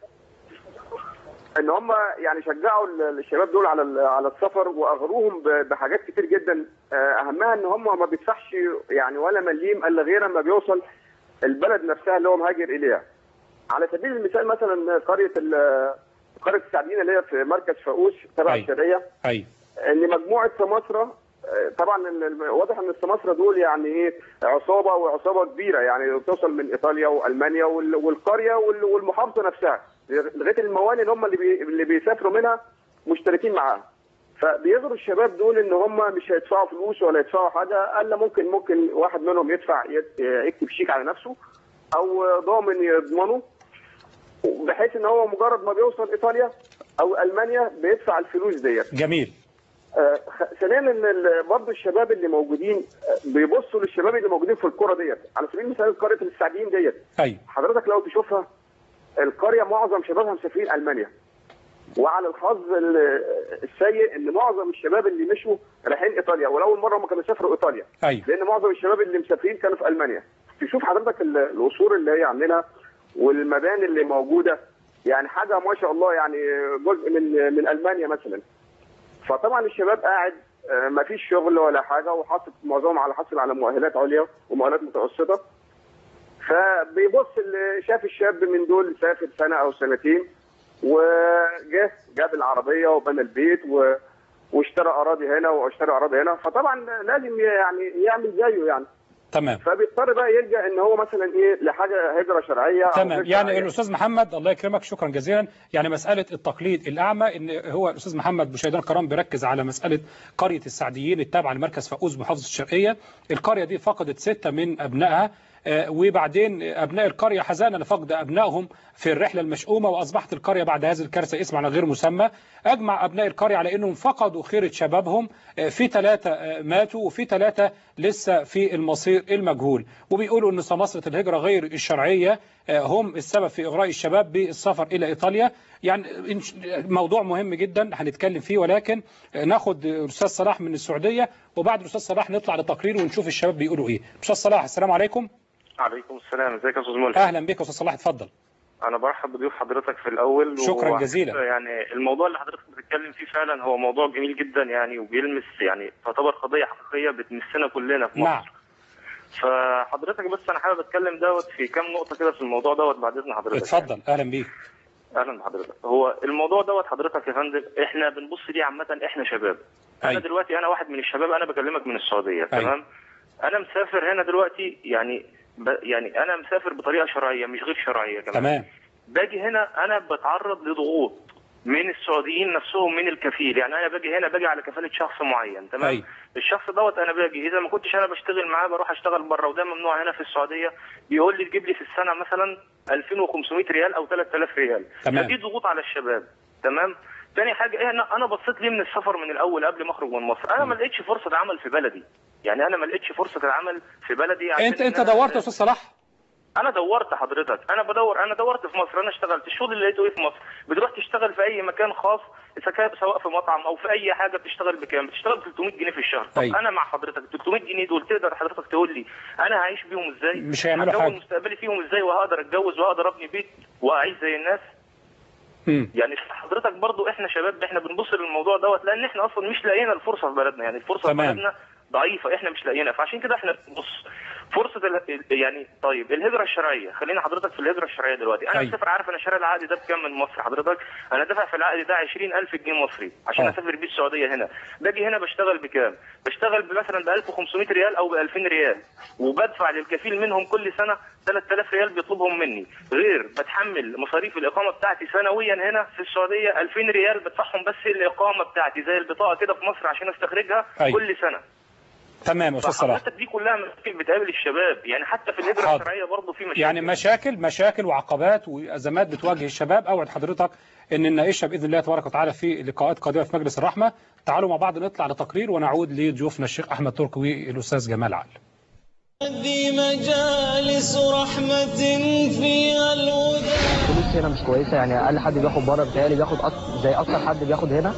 [SPEAKER 6] ان هم يعني شجعوا ال- الشباب دول على ال- على السفر واغروهم ب- بحاجات كتير جدا آه، اهمها ان هم ما بيدفعش يعني ولا مليم الا غير ما بيوصل البلد نفسها اللي هو مهاجر اليها. على سبيل المثال مثلا قريه ال- قريه السعدين اللي هي في مركز فاقوس تبع
[SPEAKER 2] أيوة.
[SPEAKER 6] الشرقيه
[SPEAKER 2] أيوه
[SPEAKER 6] ان مجموعه سماسره آه، طبعا ال- ال- واضح ان السماسره دول يعني ايه عصابه وعصابه كبيره يعني بتوصل من ايطاليا والمانيا وال- والقريه وال- والمحافظه نفسها لغايه الموانئ اللي هم اللي, بي اللي بيسافروا منها مشتركين معاها فبيغروا الشباب دول ان هم مش هيدفعوا فلوس ولا يدفعوا حاجه الا ممكن ممكن واحد منهم يدفع يت- يكتب شيك على نفسه او ضامن يضمنه بحيث ان هو مجرد ما بيوصل ايطاليا او المانيا بيدفع الفلوس ديت
[SPEAKER 2] جميل
[SPEAKER 6] آه، خ- ثانيا ان ال- برضه الشباب اللي موجودين آه، بيبصوا للشباب اللي موجودين في القرى ديت على سبيل المثال قريه السعديين ديت
[SPEAKER 2] ايوه
[SPEAKER 6] حضرتك لو تشوفها القريه معظم شبابها مسافرين المانيا وعلى الحظ ال- السيء ان معظم الشباب اللي مشوا رايحين ايطاليا ولاول مره هم كانوا سافروا ايطاليا
[SPEAKER 2] ايوه
[SPEAKER 6] لان معظم الشباب اللي مسافرين كانوا في المانيا تشوف حضرتك ال- القصور اللي هي عاملينها والمباني اللي موجوده يعني حاجه ما شاء الله يعني جزء من من المانيا مثلا فطبعا الشباب قاعد ما فيش شغل ولا حاجه وحاطط معظمهم على حصل على مؤهلات عليا ومؤهلات متوسطه فبيبص اللي شاف الشاب من دول سافر سنه او سنتين وجه جاب العربيه وبنى البيت و... واشترى اراضي هنا واشترى اراضي هنا فطبعا لازم يعني يعمل زيه يعني
[SPEAKER 2] تمام
[SPEAKER 6] فبيضطر بقى يلجا ان هو مثلا ايه لحاجه هجره شرعيه أو
[SPEAKER 2] تمام
[SPEAKER 6] غير
[SPEAKER 2] يعني
[SPEAKER 6] شرعية.
[SPEAKER 2] الاستاذ محمد الله يكرمك شكرا جزيلا يعني مساله التقليد الاعمى ان هو الاستاذ محمد مشاهدينا الكرام بيركز على مساله قريه السعديين التابعه لمركز فاقوس محافظه الشرقيه القريه دي فقدت سته من ابنائها آه، وبعدين ابناء القريه حزانا لفقد ابنائهم في الرحله المشؤومه واصبحت القريه بعد هذه الكارثه اسم على غير مسمى اجمع ابناء القريه على انهم فقدوا خيره شبابهم آه، في ثلاثه آه، ماتوا وفي ثلاثه لسه في المصير المجهول وبيقولوا ان سماسره الهجره غير الشرعيه آه، هم السبب في اغراء الشباب بالسفر الى ايطاليا يعني إن- موضوع مهم جدا هنتكلم فيه ولكن آه، ناخد الاستاذ صلاح من السعوديه وبعد الاستاذ صلاح نطلع لتقرير ونشوف الشباب بيقولوا ايه استاذ صلاح السلام عليكم
[SPEAKER 7] عليكم السلام ازيك يا استاذ ملهم
[SPEAKER 2] اهلا بك يا استاذ صلاح اتفضل
[SPEAKER 7] انا برحب بضيوف حضرتك في الاول
[SPEAKER 2] شكراً
[SPEAKER 7] وحقيقة
[SPEAKER 2] جزيلاً.
[SPEAKER 7] يعني الموضوع اللي حضرتك بتتكلم فيه فعلا هو موضوع جميل جدا يعني وبيلمس يعني تعتبر قضيه حقيقيه بتمسنا كلنا في مصر
[SPEAKER 2] نعم
[SPEAKER 7] فحضرتك بس انا حابب اتكلم دوت في كام نقطه كده في الموضوع دوت بعد اذن حضرتك
[SPEAKER 2] اتفضل اهلا بيك
[SPEAKER 7] اهلا بحضرتك هو الموضوع دوت حضرتك يا فندم احنا بنبص ليه عامه احنا شباب انا
[SPEAKER 2] أيوة.
[SPEAKER 7] دلوقتي انا واحد من الشباب انا بكلمك من السعوديه تمام انا مسافر هنا دلوقتي يعني ب... يعني انا مسافر بطريقه شرعيه مش غير شرعيه كمان
[SPEAKER 2] تمام
[SPEAKER 7] باجي هنا انا بتعرض لضغوط من السعوديين نفسهم من الكفيل يعني انا باجي هنا باجي على كفاله شخص معين تمام
[SPEAKER 2] أيوة.
[SPEAKER 7] الشخص دوت انا باجي اذا ما كنتش انا بشتغل معاه بروح اشتغل بره وده ممنوع هنا في السعوديه بيقول لي تجيب لي في السنه مثلا 2500 ريال او 3000 ريال
[SPEAKER 2] تمام.
[SPEAKER 7] فدي ضغوط على الشباب تمام تاني حاجه ايه انا انا بصيت ليه من السفر من الاول قبل ما اخرج من مصر انا ما لقيتش فرصه عمل في بلدي يعني انا ما لقيتش فرصه العمل في بلدي عشان
[SPEAKER 2] انت
[SPEAKER 7] إن
[SPEAKER 2] انت
[SPEAKER 7] أنا-
[SPEAKER 2] دورت يا استاذ صلاح
[SPEAKER 7] انا دورت حضرتك انا بدور انا دورت في مصر انا اشتغلت الشغل اللي لقيته ايه في مصر بتروح تشتغل في اي مكان خاص اذا كان سواء في مطعم او في اي حاجه بتشتغل بكام بتشتغل ب 300 جنيه في الشهر طب
[SPEAKER 2] أيوة.
[SPEAKER 7] انا مع حضرتك 300 جنيه دول تقدر حضرتك تقول لي انا هعيش بيهم ازاي
[SPEAKER 2] مش هيعملوا
[SPEAKER 7] هكون
[SPEAKER 2] حاجة.
[SPEAKER 7] مستقبلي فيهم ازاي وهقدر اتجوز وهقدر ابني بيت واعيش زي الناس
[SPEAKER 2] مم.
[SPEAKER 7] يعني حضرتك برضو احنا شباب احنا بنبص للموضوع دوت لان احنا اصلا مش لاقيين الفرصه في بلدنا يعني الفرصه
[SPEAKER 2] تمام.
[SPEAKER 7] في بلدنا ضعيفه احنا مش لاقيينها فعشان كده احنا بص فرصه ال... يعني طيب الهجره الشرعيه خلينا حضرتك في الهجره الشرعيه دلوقتي انا
[SPEAKER 2] أيوة.
[SPEAKER 7] مسافر عارف انا شاري العقد ده بكام من مصر حضرتك انا دافع في العقد ده 20000 جنيه مصري عشان
[SPEAKER 2] آه.
[SPEAKER 7] اسافر بيه السعوديه هنا باجي هنا بشتغل بكام بشتغل مثلا ب 1500 ريال او ب 2000 ريال وبدفع للكفيل منهم كل سنه 3000 ريال بيطلبهم مني غير بتحمل مصاريف الاقامه بتاعتي سنويا هنا في السعوديه 2000 ريال بدفعهم بس الاقامه بتاعتي زي البطاقه كده في مصر عشان استخرجها
[SPEAKER 2] أيوة.
[SPEAKER 7] كل سنه
[SPEAKER 2] تمام يا استاذ صلاح
[SPEAKER 7] فحضرتك دي كلها مشاكل بتقابل الشباب يعني حتى في الهجره
[SPEAKER 2] حاضر.
[SPEAKER 7] الشرعيه برضه في مشاكل
[SPEAKER 2] يعني مشاكل مشاكل وعقبات وازمات بتواجه الشباب اوعد حضرتك ان نناقشها باذن الله تبارك وتعالى في لقاءات قادمه في مجلس الرحمه تعالوا مع بعض نطلع لتقرير ونعود لضيوفنا الشيخ احمد تركي والاستاذ جمال عقل
[SPEAKER 1] هذه مجالس رحمة فيها الهدى
[SPEAKER 8] الفلوس هنا مش كويسه يعني اقل حد بياخد بره بتهيألي بياخد أك... زي اكتر حد بياخد هنا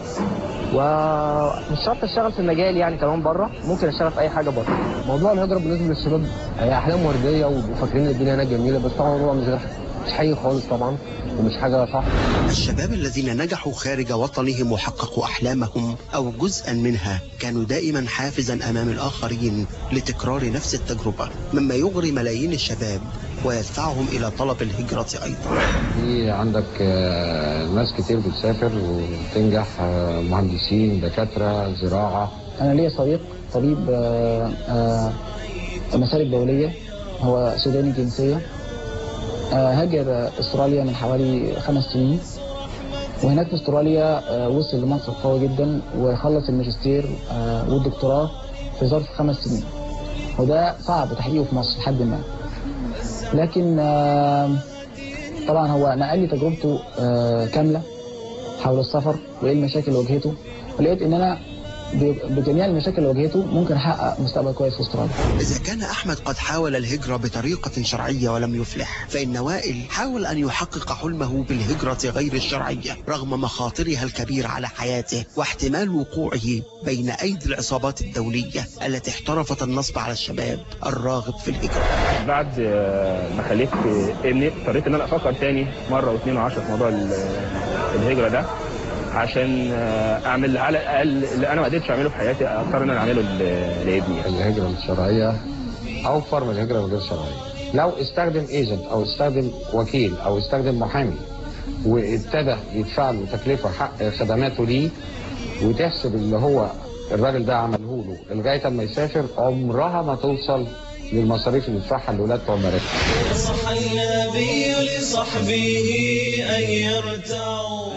[SPEAKER 8] ومش شرط اشتغل في المجال يعني كمان بره ممكن اشتغل في اي حاجه بره
[SPEAKER 9] موضوع الهجرة بالنسبة للشباب هي أحلام وردية وفاكرين إن الدنيا هناك جميلة بس طبعا الموضوع مش غير مش حقيقي خالص طبعا ومش حاجة صح
[SPEAKER 10] الشباب الذين نجحوا خارج وطنهم وحققوا أحلامهم أو جزءا منها كانوا دائما حافزا أمام الآخرين لتكرار نفس التجربة مما يغري ملايين الشباب ويدفعهم إلى طلب الهجرة أيضا
[SPEAKER 9] في عندك آه، ناس كتير بتسافر وبتنجح آه، مهندسين دكاترة زراعة
[SPEAKER 8] انا ليا صديق طبيب آه، آه، مسالك دوليه هو سوداني الجنسيه آه، هاجر استراليا من حوالي خمس سنين
[SPEAKER 11] وهناك في استراليا آه، وصل لمنصب قوي جدا وخلص الماجستير آه، والدكتوراه في ظرف خمس سنين وده صعب تحقيقه في مصر لحد ما لكن آه، طبعا هو نقل لي تجربته آه، كامله حول السفر وايه المشاكل اللي واجهته ولقيت ان انا ب- بجميع المشاكل اللي واجهته ممكن احقق مستقبل كويس في استراليا
[SPEAKER 10] إذا كان أحمد قد حاول الهجرة بطريقة شرعية ولم يفلح فإن وائل حاول أن يحقق حلمه بالهجرة غير الشرعية رغم مخاطرها الكبيرة على حياته واحتمال وقوعه بين أيدي العصابات الدولية التي احترفت النصب على الشباب الراغب في الهجرة
[SPEAKER 12] بعد آه، ما خلفت ابني اضطريت ان انا افكر تاني مره واثنين وعشرة في موضوع ال- الهجره ده عشان آه، اعمل على الاقل اللي انا ما قدرتش اعمله في حياتي اضطر ان انا اعمله ل- لابني
[SPEAKER 13] الهجرة الشرعية أوفر من الهجرة الغير شرعية لو استخدم ايجنت أو استخدم وكيل أو استخدم محامي وابتدى يدفع له تكلفة حق خدماته ليه وتحسب اللي هو الراجل ده عمله له لغاية ما يسافر عمرها ما توصل للمصاريف اللي يدفعها الأولاد بتوع المراكز
[SPEAKER 1] نصح النبي لصحبه أن يرتعوا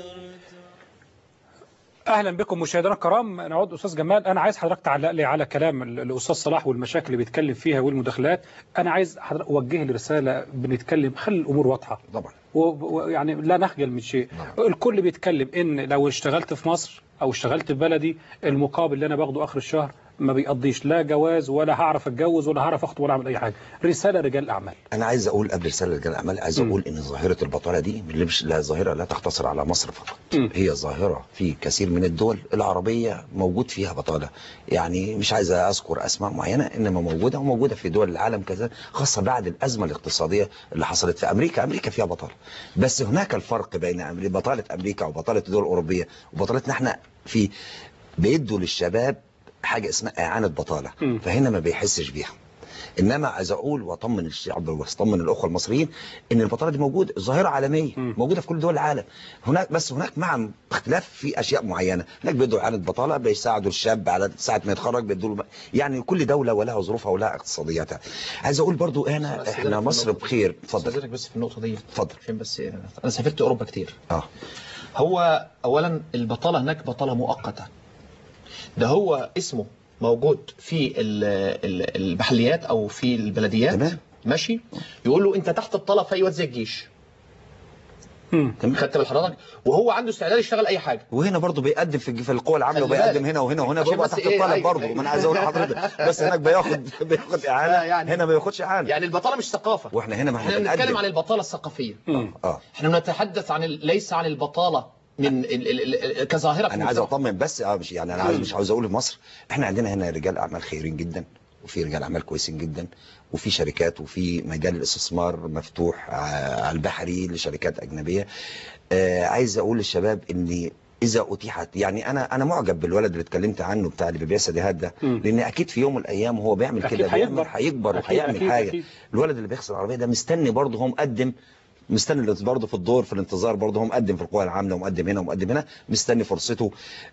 [SPEAKER 2] اهلا بكم مشاهدينا الكرام نعود استاذ جمال انا عايز حضرتك تعلق لي على كلام ال- الاستاذ صلاح والمشاكل اللي بيتكلم فيها والمداخلات انا عايز حضرتك اوجه لي رساله بنتكلم خلي الامور واضحه
[SPEAKER 4] طبعا
[SPEAKER 2] ويعني لا نخجل من شيء الكل بيتكلم ان لو اشتغلت في مصر او اشتغلت في بلدي المقابل اللي انا باخده اخر الشهر ما بيقضيش لا جواز ولا هعرف اتجوز ولا هعرف اخطب ولا اعمل اي حاجه رساله رجال الاعمال
[SPEAKER 4] انا عايز اقول قبل رساله رجال الاعمال عايز اقول ان ظاهره البطاله دي مش لا ظاهره لا تقتصر على مصر فقط هي ظاهره في كثير من الدول العربيه موجود فيها بطاله يعني مش عايز اذكر اسماء معينه انما موجوده وموجوده في دول العالم كذا خاصه بعد الازمه الاقتصاديه اللي حصلت في امريكا امريكا فيها بطاله بس هناك الفرق بين أمريكا- بطاله امريكا وبطاله الدول الاوروبيه وبطالتنا احنا في بيدوا للشباب حاجه اسمها اعانه بطاله فهنا ما بيحسش بيها انما عايز اقول واطمن الشعب واطمن الاخوه المصريين ان البطاله دي موجوده ظاهره عالميه موجوده في كل دول العالم هناك بس هناك مع اختلاف في اشياء معينه هناك بيدوا اعانه بطاله بيساعدوا الشاب على ساعه ما يتخرج بيدوا له يعني كل دوله ولها ظروفها ولها اقتصادياتها عايز اقول برضو انا احنا مصر بخير اتفضل
[SPEAKER 3] استاذنك بس في النقطه دي
[SPEAKER 4] اتفضل
[SPEAKER 3] عشان بس انا سافرت اوروبا كتير
[SPEAKER 4] اه
[SPEAKER 3] هو اولا البطاله هناك بطاله مؤقته ده هو اسمه موجود في ال- ال- المحليات او في البلديات تمام. ماشي يقول له انت تحت الطلب في اي وقت زي الجيش خدت بال حضرتك وهو عنده استعداد يشتغل اي حاجه
[SPEAKER 4] وهنا برضه بيقدم في في القوى العامله
[SPEAKER 3] خلي
[SPEAKER 4] وبيقدم
[SPEAKER 3] بالك.
[SPEAKER 4] هنا وهنا وهنا
[SPEAKER 3] عشان
[SPEAKER 4] بيبقى
[SPEAKER 3] بس
[SPEAKER 4] تحت
[SPEAKER 3] إيه،
[SPEAKER 4] الطلب
[SPEAKER 3] أيوة،
[SPEAKER 4] برضه
[SPEAKER 3] أيوة.
[SPEAKER 4] ما انا عايز اقول لحضرتك بس هناك بياخد بياخد اعانه
[SPEAKER 3] يعني
[SPEAKER 4] هنا ما بياخدش اعانه
[SPEAKER 3] يعني البطاله مش ثقافه
[SPEAKER 4] واحنا هنا ما
[SPEAKER 3] احنا
[SPEAKER 4] احنا
[SPEAKER 3] بنتكلم
[SPEAKER 4] بنقدم
[SPEAKER 3] عن البطاله الثقافيه
[SPEAKER 4] اه
[SPEAKER 3] احنا نتحدث عن ال- ليس عن البطاله من ال- ال- ال- كظاهره في
[SPEAKER 4] انا عايز
[SPEAKER 3] المجتمع.
[SPEAKER 4] اطمن بس اه مش يعني انا عايز مش عاوز اقول في مصر احنا عندنا هنا رجال اعمال خيرين جدا وفي رجال اعمال كويسين جدا وفي شركات وفي مجال الاستثمار مفتوح ع- على البحري لشركات اجنبيه آه عايز اقول للشباب ان اذا اتيحت يعني انا انا معجب بالولد اللي اتكلمت عنه بتاع اللي بيبيع سيديهات ده لان اكيد في يوم من الايام وهو بيعمل
[SPEAKER 2] أكيد
[SPEAKER 4] كده بيعمل
[SPEAKER 2] هيكبر.
[SPEAKER 4] هيكبر
[SPEAKER 2] أكيد-
[SPEAKER 4] وهيعمل
[SPEAKER 2] أكيد-
[SPEAKER 4] حاجه
[SPEAKER 2] أكيد.
[SPEAKER 4] الولد اللي بيغسل العربيه ده مستني برضه هو مقدم مستني برضه في الدور في الانتظار برضه هو مقدم في القوى العامله ومقدم هنا ومقدم هنا مستني فرصته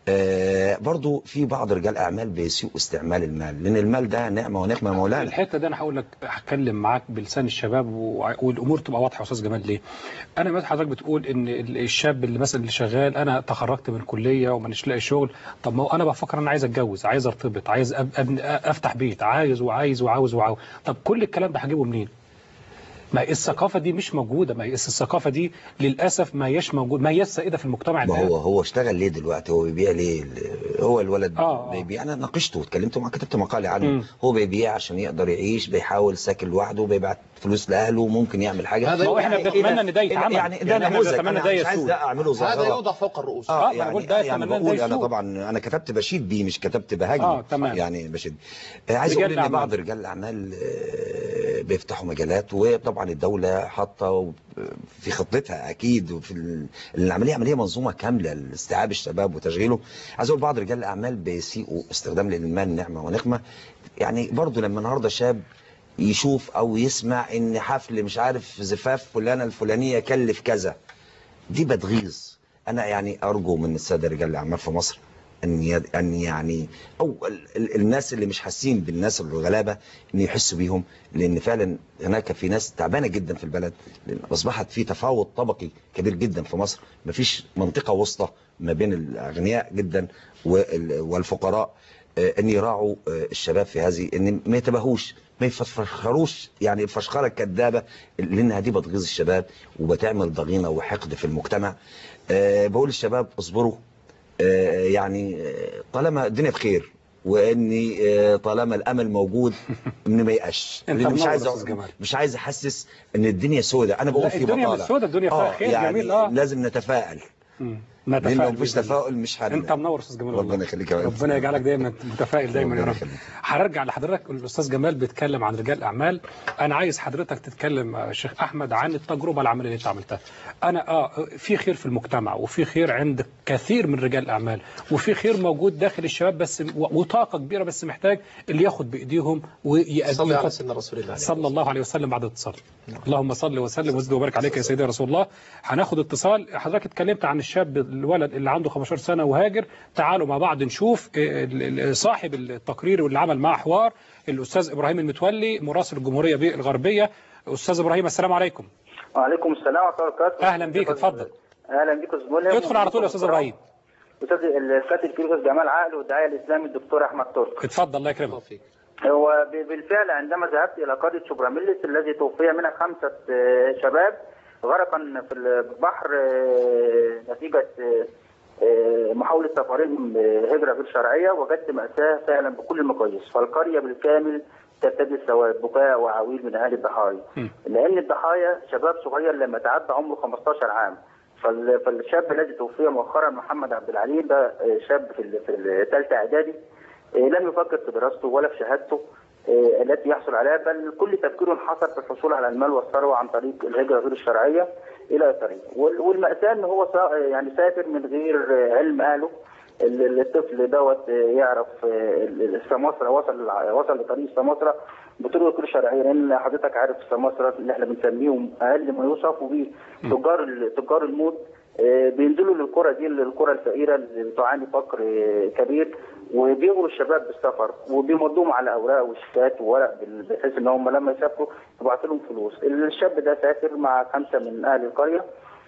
[SPEAKER 4] آه برضه في بعض رجال اعمال بيسيئوا استعمال المال لان المال ده نعمه ونقمه يا مولانا
[SPEAKER 2] الحته دي انا هقول لك هتكلم معاك بلسان الشباب وع- والامور تبقى واضحه يا استاذ جمال ليه؟ انا مثلا حضرتك بتقول ان ال- الشاب اللي مثلا اللي شغال انا تخرجت من كليه ومانيش لاقي شغل طب ما هو انا بفكر انا عايز اتجوز عايز ارتبط عايز أب... أبني... افتح بيت عايز وعايز وعاوز وعاوز طب كل الكلام ده هجيبه منين؟ ما هي الثقافه دي مش موجوده ما هي الثقافه دي للاسف ما هيش موجود ما هي السائده في المجتمع
[SPEAKER 4] ما
[SPEAKER 2] الآن.
[SPEAKER 4] هو هو اشتغل ليه دلوقتي هو بيبيع ليه ال- هو الولد
[SPEAKER 2] آه.
[SPEAKER 4] بيبيع انا ناقشته واتكلمت معاه كتبت مقالي عنه
[SPEAKER 2] مم.
[SPEAKER 4] هو بيبيع عشان يقدر يعيش بيحاول ساكن لوحده بيبعت فلوس لاهله ممكن يعمل حاجه
[SPEAKER 2] هذا ما هو إحنا
[SPEAKER 4] يعني
[SPEAKER 2] بنتمنى
[SPEAKER 4] إيه
[SPEAKER 2] إن ده يتعمل.
[SPEAKER 4] يعني ده
[SPEAKER 2] يعني إحنا
[SPEAKER 4] نموذج
[SPEAKER 2] بنتمنى
[SPEAKER 4] انا
[SPEAKER 2] ده
[SPEAKER 4] مش عايز
[SPEAKER 2] يسوق.
[SPEAKER 4] ده اعمله ظاهره
[SPEAKER 3] هذا يوضع فوق الرؤوس
[SPEAKER 2] آه، ما
[SPEAKER 4] يعني
[SPEAKER 2] بقول ده
[SPEAKER 4] يعني
[SPEAKER 2] يتمنى ده
[SPEAKER 4] بقول انا
[SPEAKER 2] يسوق.
[SPEAKER 4] طبعا انا كتبت بشيد بيه مش كتبت بهاجم
[SPEAKER 2] آه، تمام.
[SPEAKER 4] يعني بشيد آه، عايز
[SPEAKER 2] رجال
[SPEAKER 4] اقول ان
[SPEAKER 2] الأعمال.
[SPEAKER 4] بعض رجال الاعمال آه، بيفتحوا مجالات وطبعا الدوله حاطه في خطتها اكيد وفي ال- العمليه عمليه منظومه كامله لاستيعاب الشباب وتشغيله عايز اقول بعض رجال الاعمال بيسيئوا استخدام للمال نعمه ونقمه يعني برضو لما النهارده شاب يشوف او يسمع ان حفل مش عارف زفاف فلانه الفلانيه كلف كذا دي بتغيظ انا يعني ارجو من الساده رجال الاعمال في مصر ان يد- ان يعني او ال- ال- الناس اللي مش حاسين بالناس الغلابه ان يحسوا بيهم لان فعلا هناك في ناس تعبانه جدا في البلد لان اصبحت في تفاوت طبقي كبير جدا في مصر مفيش منطقه وسطى ما بين الاغنياء جدا وال- والفقراء آه، ان يراعوا آه، الشباب في هذه ان ما يتباهوش ما يفشخروش يعني الفشخره الكذابه لانها دي بتغيظ الشباب وبتعمل ضغينه وحقد في المجتمع آه، بقول للشباب اصبروا آه، يعني آه، طالما الدنيا بخير واني آه، طالما الامل موجود ان ما يقاش
[SPEAKER 2] أنت
[SPEAKER 4] لأن مش
[SPEAKER 2] منور
[SPEAKER 4] عايز
[SPEAKER 2] يا أستاذ جمال.
[SPEAKER 4] مش عايز احسس ان الدنيا سوداء انا بقول
[SPEAKER 2] لا،
[SPEAKER 4] في
[SPEAKER 2] الدنيا
[SPEAKER 4] بطاله
[SPEAKER 2] مش سوداء، الدنيا فيها خير
[SPEAKER 4] يعني
[SPEAKER 2] جميل، آه.
[SPEAKER 4] لازم نتفائل لان
[SPEAKER 2] نتفائل
[SPEAKER 4] لو مفيش
[SPEAKER 2] بإذن الله.
[SPEAKER 4] تفاؤل مش هن
[SPEAKER 2] انت منور استاذ جمال والله.
[SPEAKER 4] ربنا يخليك يا رب.
[SPEAKER 2] ربنا يجعلك دايما متفائل دايما يا
[SPEAKER 4] ربنا
[SPEAKER 2] رب هنرجع لحضرتك الاستاذ جمال بيتكلم عن رجال اعمال انا عايز حضرتك تتكلم يا شيخ احمد عن التجربه العمليه اللي انت عملتها انا اه في خير في المجتمع وفي خير عند كثير من رجال الاعمال وفي خير موجود داخل الشباب بس و- وطاقه كبيره بس محتاج اللي ياخد بايديهم ويأدي
[SPEAKER 3] صلي على سيدنا رسول الله
[SPEAKER 2] صلى الله عليه وسلم بعد اتصال اللهم صل وسلم وزد وبارك عليك يا سيدي يا رسول الله هناخد اتصال حضرتك اتكلمت عن الشاب الولد اللي عنده 15 سنه وهاجر تعالوا مع بعض نشوف ال- ال- صاحب التقرير واللي عمل معاه حوار الاستاذ ابراهيم المتولي مراسل الجمهوريه بالغربيه استاذ ابراهيم السلام عليكم
[SPEAKER 14] وعليكم السلام ورحمه الله وبركاته
[SPEAKER 2] اهلا بيك اتفضل
[SPEAKER 14] اهلا بك استاذ ملهم
[SPEAKER 2] ادخل على طول يا استاذ ابراهيم
[SPEAKER 14] استاذ الكاتب الكبير استاذ جمال عقل والداعيه الاسلامي الدكتور احمد ترك
[SPEAKER 2] اتفضل الله يكرمك
[SPEAKER 14] هو ب- بالفعل عندما ذهبت الى قريه شبراميلس الذي توفي منها خمسه آه، شباب غرقا في البحر آه، نتيجه آه، آه، محاوله سفرهم آه، هجره غير شرعيه وجدت ماساه فعلا بكل المقاييس فالقريه بالكامل ترتدي السواد بكاء وعويل من اهالي الضحايا لان الضحايا شباب صغير لما تعدى عمره 15 عام فال- فالشاب الذي توفي مؤخرا محمد عبد العليم ده آه، شاب في ال- في الثالثه اعدادي آه، لم يفكر في دراسته ولا في شهادته آه، التي يحصل عليها بل كل تفكيره انحصر في الحصول على المال والثروه عن طريق الهجره غير الشرعيه الى ايطاليا وال- والماساه ان هو سا- يعني سافر من غير آه، علم اهله ال- الطفل دوت آه، يعرف آه، ال- السماسره وصل وصل لطريق السماسره بطرق غير شرعيه لان حضرتك عارف السماسره اللي احنا بنسميهم اقل ما يوصفوا به تجار ال- تجار الموت آه، بينزلوا للقرى دي للقرى الفقيره اللي بتعاني فقر آه، كبير وبيغروا الشباب بالسفر وبيمضوهم على اوراق وشيكات وورق بال- بحيث ان هم لما يسافروا يبعتوا لهم فلوس الشاب ده سافر مع خمسه من اهل القريه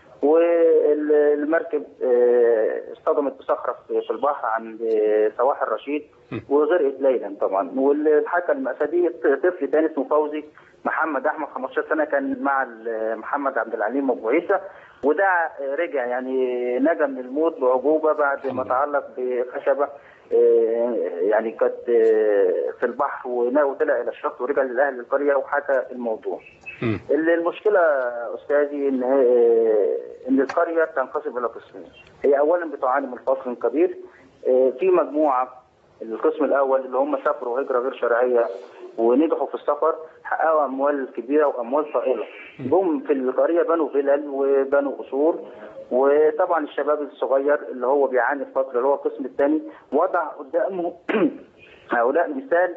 [SPEAKER 14] والمركب آه، اصطدمت بصخره في في البحر عند آه، سواحل رشيد وغرقت ليلا طبعا والحكى المأساة دي طفل تاني اسمه فوزي محمد احمد 15 سنه كان مع ال- محمد عبد العليم ابو عيسى وده آه، رجع يعني نجا من الموت بعجوبه بعد ما تعلق بخشبه آه، يعني كانت آه، في البحر ونا- وطلع الى الشط ورجع لاهل القريه وحكى الموضوع. ال- المشكله استاذي ان هي- ان القريه تنقسم الى قسمين هي اولا بتعاني من فقر كبير آه، في مجموعه القسم الاول اللي هم سافروا هجره غير شرعيه ونجحوا في السفر حققوا اموال كبيره واموال طائله جم في القريه بنوا فلل وبنوا قصور وطبعا الشباب الصغير اللي هو بيعاني الفقر اللي هو القسم الثاني وضع قدامه هؤلاء مثال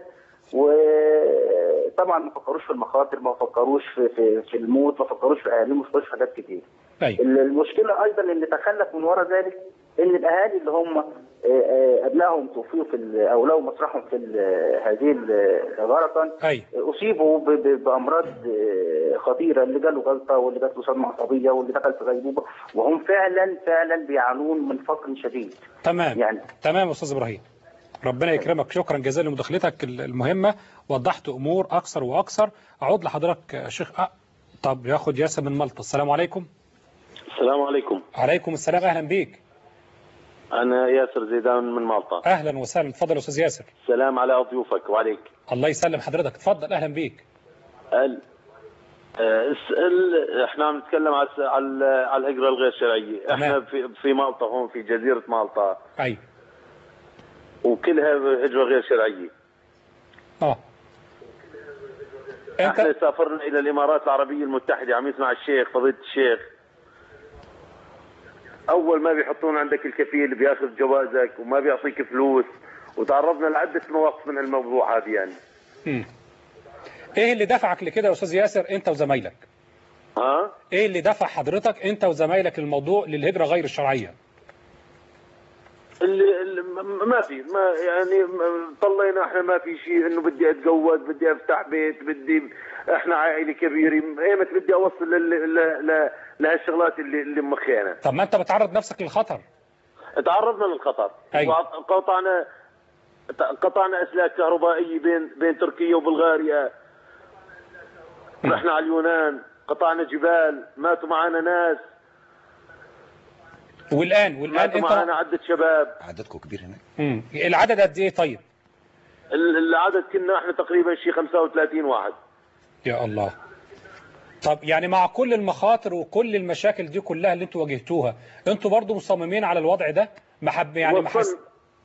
[SPEAKER 14] وطبعا ما فكروش في المخاطر ما فكروش في, في, في الموت ما فكروش في اهاليهم ما فكروش في حاجات كتير
[SPEAKER 2] أيوة.
[SPEAKER 14] المشكله ايضا اللي تخلف من وراء ذلك ان الاهالي اللي هم آه، آه، ابنائهم توفيوا في ال- او لو مسرحهم في ال- هذه الغرقا
[SPEAKER 2] أيوة.
[SPEAKER 14] اصيبوا ب- ب- بامراض آه، خطيره اللي جاله جلطه واللي جات له صدمه عصبيه واللي دخل في غيبوبه وهم فعلا فعلا بيعانون من فقر شديد
[SPEAKER 2] تمام
[SPEAKER 14] يعني
[SPEAKER 2] تمام يا استاذ ابراهيم ربنا يكرمك شكرا جزيلا لمداخلتك المهمه وضحت امور اكثر واكثر اعود لحضرتك يا شيخ أه. طب ياخد ياسر من مالطا السلام عليكم
[SPEAKER 15] السلام عليكم
[SPEAKER 2] عليكم السلام اهلا بيك
[SPEAKER 15] أنا ياسر زيدان من مالطا
[SPEAKER 2] اهلا وسهلا اتفضل يا استاذ ياسر
[SPEAKER 15] سلام على ضيوفك وعليك
[SPEAKER 2] الله يسلم حضرتك اتفضل اهلا بيك
[SPEAKER 15] ال... آه، اسأل احنا بنتكلم على الس- على على الهجرة الغير شرعية احنا في في مالطا هون في جزيرة مالطا
[SPEAKER 2] ايوه
[SPEAKER 15] وكلها هجرة غير شرعية
[SPEAKER 2] اه
[SPEAKER 15] احنا سافرنا الى الامارات العربية المتحدة عم يسمع الشيخ فضيلة الشيخ اول ما بيحطون عندك الكفيل بياخذ جوازك وما بيعطيك فلوس وتعرضنا لعدة مواقف من الموضوع هذا يعني
[SPEAKER 2] مم. ايه اللي دفعك لكده يا استاذ ياسر انت وزمايلك
[SPEAKER 15] ها
[SPEAKER 2] ايه اللي دفع حضرتك انت وزمايلك الموضوع للهجره غير الشرعيه
[SPEAKER 15] اللي, اللي م- ما في ما يعني م- طلينا احنا ما في شيء انه بدي اتجوز بدي افتح بيت بدي احنا عائله كبيره ايمت بدي اوصل لل- ل- ل- لهالشغلات اللي اللي مخينا
[SPEAKER 2] طب ما انت بتعرض نفسك للخطر
[SPEAKER 15] تعرضنا للخطر
[SPEAKER 2] أيوة.
[SPEAKER 15] وقطعنا قطعنا اسلاك كهربائيه بين بين تركيا وبلغاريا رحنا على اليونان قطعنا جبال ماتوا معنا ناس
[SPEAKER 2] والان والان
[SPEAKER 15] ماتوا
[SPEAKER 2] انت
[SPEAKER 15] معنا عده شباب
[SPEAKER 4] عددكم كبير هناك
[SPEAKER 2] مم. العدد قد ايه طيب
[SPEAKER 15] ال- العدد كنا احنا تقريبا شيء 35 واحد
[SPEAKER 2] يا الله طب يعني مع كل المخاطر وكل المشاكل دي كلها اللي انتوا واجهتوها انتوا برضو مصممين على الوضع ده محب يعني محس...
[SPEAKER 15] وصل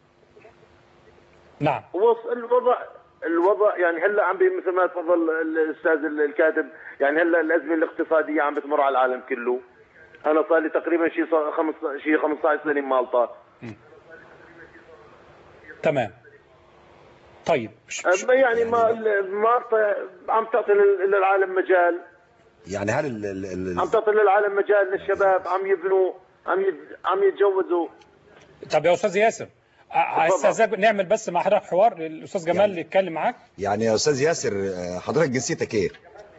[SPEAKER 2] نعم
[SPEAKER 15] وص- الوضع الوضع يعني هلا عم بي- مثل ما تفضل الاستاذ الكاتب يعني هلا الازمه الاقتصاديه عم بتمر على العالم كله انا صار لي تقريبا شيء صار خمس شيء 15 سنه مالطا
[SPEAKER 2] تمام طيب
[SPEAKER 15] أما يعني ما مالطا عم تعطي لل- للعالم مجال
[SPEAKER 4] يعني هل ال ال ال
[SPEAKER 15] عم تعطي للعالم مجال للشباب عم يبنوا عم يت- عم يتجوزوا
[SPEAKER 2] طب يا استاذ ياسر ع- استاذك نعمل بس مع حضرتك حوار الاستاذ جمال اللي يتكلم معاك
[SPEAKER 4] يعني يا استاذ ياسر آه، حضرتك جنسيتك ايه؟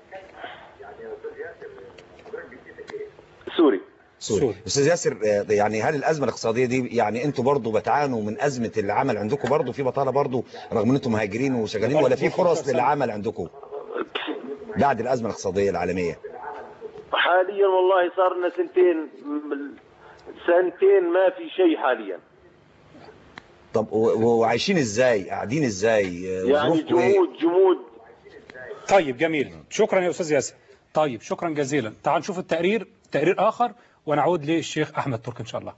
[SPEAKER 15] سوري
[SPEAKER 4] سوري استاذ ياسر آه، يعني هل الازمه الاقتصاديه دي يعني انتوا برضو بتعانوا من ازمه العمل عندكم برضو في بطاله برضو رغم ان انتم مهاجرين وشغالين ولا في فرص للعمل عندكم بعد الازمه الاقتصاديه العالميه
[SPEAKER 15] حاليا والله صار لنا سنتين م- سنتين ما في شيء حاليا
[SPEAKER 4] طب و- و- وعايشين ازاي قاعدين ازاي آه،
[SPEAKER 15] يعني
[SPEAKER 4] ظروفكم إيه؟
[SPEAKER 15] جمود جمود
[SPEAKER 2] طيب جميل شكرا يا استاذ ياسر طيب شكرا جزيلا تعال نشوف التقرير تقرير اخر ونعود للشيخ احمد ترك ان شاء الله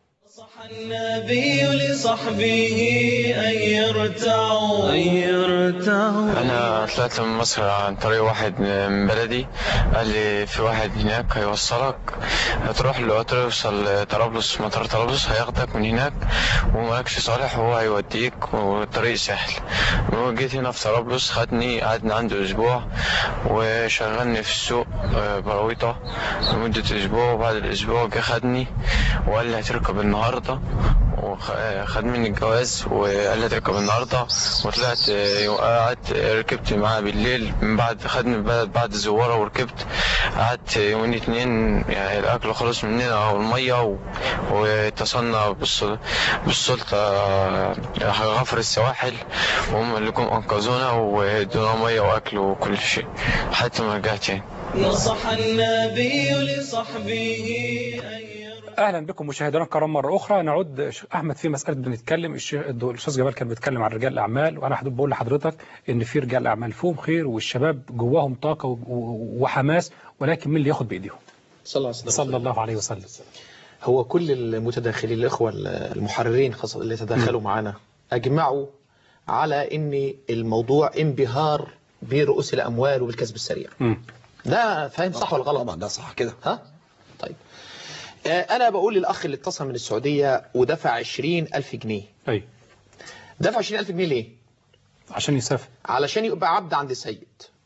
[SPEAKER 1] النبي لصحبه أن يرتعوا أن يرتعوا
[SPEAKER 16] أنا طلعت من مصر عن طريق واحد من بلدي قال لي في واحد هناك هيوصلك هتروح القطر يوصل طرابلس مطار طرابلس هياخدك من هناك ومالكش صالح وهو هيوديك والطريق سهل وجيت هنا في طرابلس خدني قعدنا عنده أسبوع وشغلني في السوق آه، براويطة لمدة أسبوع وبعد الأسبوع جه خدني وقال لي هتركب النهاردة وخد مني الجواز وقال لي هتركب النهاردة وطلعت آه، وقعدت آه، ركبت معاه بالليل من بعد خدني بعد بعد الزوارة وركبت قعدت يومين اتنين يعني الأكل خلص مننا والمية و- واتصلنا بالسل- بالسلطة آه، غفر السواحل وهم اللي جم أنقذونا وادونا مية وأكل وكل شيء حتى ما رجعت يعني
[SPEAKER 1] نصح النبي لصحبه
[SPEAKER 2] اهلا بكم مشاهدينا الكرام مره اخرى نعود شيخ احمد في مساله بنتكلم الشيخ الدو- الاستاذ جمال كان بيتكلم عن رجال الاعمال وانا حضرتك بقول لحضرتك ان في رجال اعمال فيهم خير والشباب جواهم طاقه و- و- وحماس ولكن مين اللي ياخد بايديهم
[SPEAKER 3] صلى الله عليه وسلم
[SPEAKER 2] صلى الله عليه وسلم
[SPEAKER 3] هو كل المتداخلين الإخوة المحررين خاصة اللي تداخلوا معنا أجمعوا على أن الموضوع انبهار برؤوس الأموال وبالكسب السريع ده فاهم صح ولا غلط؟
[SPEAKER 4] طبعا ده صح كده
[SPEAKER 3] ها؟ طيب آه، أنا بقول للأخ اللي اتصل من السعودية ودفع 20 ألف جنيه
[SPEAKER 2] أي
[SPEAKER 3] دفع 20 ألف جنيه ليه؟
[SPEAKER 2] عشان يسافر
[SPEAKER 3] علشان يبقى عبد عند سيد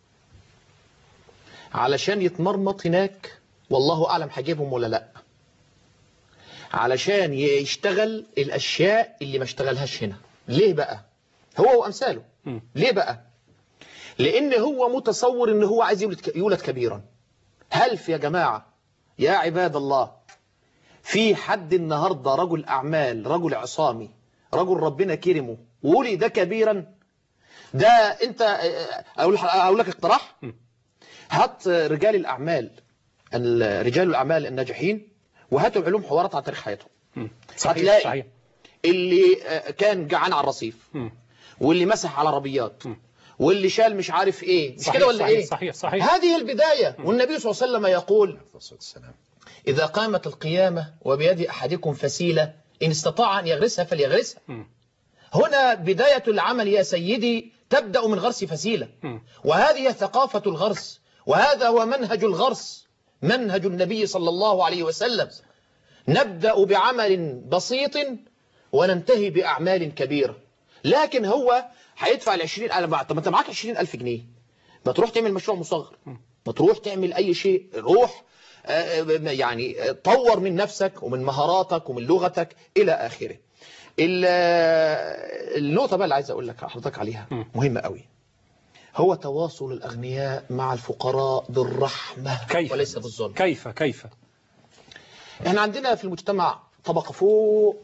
[SPEAKER 3] علشان يتمرمط هناك والله أعلم هجيبهم ولا لأ علشان يشتغل الأشياء اللي ما اشتغلهاش هنا ليه بقى هو وأمثاله ليه بقى لأن هو متصور إن هو عايز يولد, يولد كبيرا هل في يا جماعة يا عباد الله في حد النهاردة رجل أعمال رجل عصامي رجل ربنا كرمه ولد كبيرا ده انت اقول اقول لك اقتراح هات رجال الاعمال ال- رجال الاعمال الناجحين وهاتوا العلوم حوارات عن تاريخ حياتهم
[SPEAKER 2] صحيح
[SPEAKER 3] هتلاقي
[SPEAKER 2] صحيح
[SPEAKER 3] اللي آه، كان جعان على الرصيف واللي مسح على عربيات واللي شال مش عارف ايه مش
[SPEAKER 2] صحيح،
[SPEAKER 3] كده ولا
[SPEAKER 2] صحيح،
[SPEAKER 3] ايه
[SPEAKER 2] صحيح، صحيح.
[SPEAKER 3] هذه البداية والنبي صلى الله عليه وسلم يقول إذا قامت القيامة وبيد أحدكم فسيلة إن استطاع أن يغرسها فليغرسها هنا بداية العمل يا سيدي تبدأ من غرس فسيلة وهذه ثقافة الغرس وهذا هو منهج الغرس منهج النبي صلى الله عليه وسلم نبدأ بعمل بسيط وننتهي بأعمال كبيرة لكن هو هيدفع العشرين أنا بعد طب ما أنت معاك عشرين ألف جنيه ما تروح تعمل مشروع مصغر ما تروح تعمل أي شيء روح آه، آه، يعني آه، طور من نفسك ومن مهاراتك ومن لغتك إلى آخره ال- النقطة بقى اللي عايز أقول لك حضرتك عليها مهمة قوي هو تواصل الأغنياء مع الفقراء بالرحمة
[SPEAKER 2] كيف
[SPEAKER 3] وليس بالظلم
[SPEAKER 2] كيف كيف
[SPEAKER 3] احنا عندنا في المجتمع طبقة فوق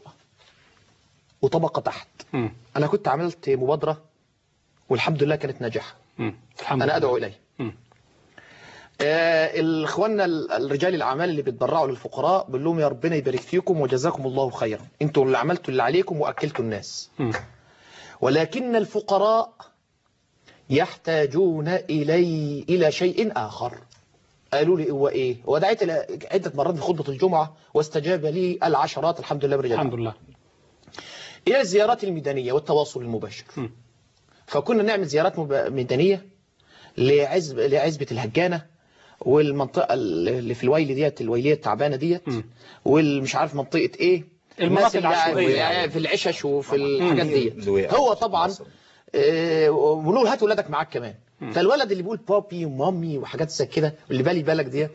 [SPEAKER 3] وطبقة تحت
[SPEAKER 2] مم.
[SPEAKER 3] أنا كنت عملت مبادرة والحمد لله كانت ناجحة
[SPEAKER 2] مم. الحمد
[SPEAKER 3] أنا
[SPEAKER 2] لله.
[SPEAKER 3] أدعو إليه
[SPEAKER 2] مم.
[SPEAKER 3] آه، الإخواننا ال- الرجال الأعمال اللي بيتبرعوا للفقراء بقول لهم يا ربنا يبارك فيكم وجزاكم الله خيرا انتوا اللي عملتوا اللي عليكم وأكلتوا الناس
[SPEAKER 2] مم.
[SPEAKER 3] ولكن الفقراء يحتاجون إلي إلى شيء آخر قالوا لي هو إيه ودعيت إلى عدة مرات في خطبة الجمعة واستجاب لي العشرات الحمد لله برجال
[SPEAKER 2] الحمد لله
[SPEAKER 3] إلى الزيارات الميدانية والتواصل المباشر فكنا نعمل زيارات مب- ميدانية لعزب لعزبة الهجانة والمنطقة اللي في الويل ديت الويلية التعبانة ديت والمش عارف منطقة ايه
[SPEAKER 2] المناطق
[SPEAKER 3] الناس اللي
[SPEAKER 2] العشوائية.
[SPEAKER 3] يعني في العشش وفي الحاجات ديت
[SPEAKER 4] زويق.
[SPEAKER 3] هو طبعا آه، ونقول هات ولادك معاك كمان فالولد اللي بيقول بابي ومامي وحاجات زي كده اللي بالي بالك دي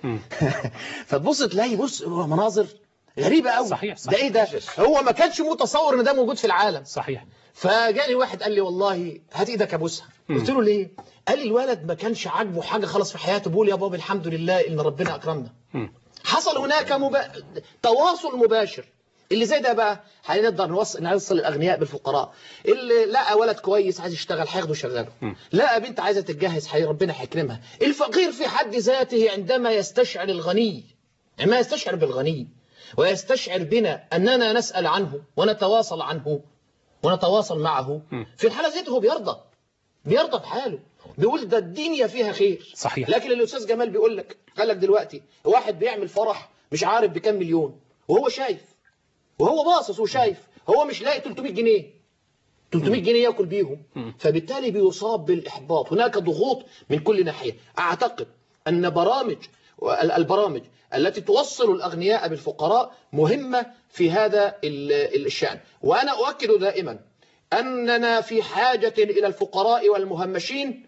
[SPEAKER 3] فتبص تلاقي بص هو مناظر غريبة قوي
[SPEAKER 2] صحيح،
[SPEAKER 3] ده
[SPEAKER 2] صحيح.
[SPEAKER 3] ايه ده هو ما كانش متصور ان ده موجود في العالم
[SPEAKER 2] صحيح
[SPEAKER 3] فجالي واحد قال لي والله هات ايدك ابوسها قلت له ليه قال لي الولد ما كانش عاجبه حاجه خالص في حياته بيقول يا بابا الحمد لله ان ربنا اكرمنا
[SPEAKER 2] مم.
[SPEAKER 3] حصل هناك مبا... تواصل مباشر اللي زي ده بقى هنقدر نوصل نوصل الاغنياء بالفقراء اللي لقى ولد كويس عايز يشتغل هياخده يشغله لقى بنت عايزه تتجهز حي ربنا هيكرمها الفقير في حد ذاته عندما يستشعر الغني عندما يستشعر بالغني ويستشعر بنا اننا نسال عنه ونتواصل عنه ونتواصل معه في الحاله ذاته هو بيرضى بيرضى بحاله بيقول ده الدنيا فيها خير
[SPEAKER 2] صحيح.
[SPEAKER 3] لكن الاستاذ جمال بيقول لك قال لك دلوقتي واحد بيعمل فرح مش عارف بكام مليون وهو شايف وهو باصص وشايف هو مش لاقي 300 جنيه 300 جنيه ياكل بيهم فبالتالي بيصاب بالاحباط هناك ضغوط من كل ناحيه اعتقد ان برامج ال- البرامج التي توصل الاغنياء بالفقراء مهمه في هذا ال- الشان وانا اؤكد دائما اننا في حاجه الى الفقراء والمهمشين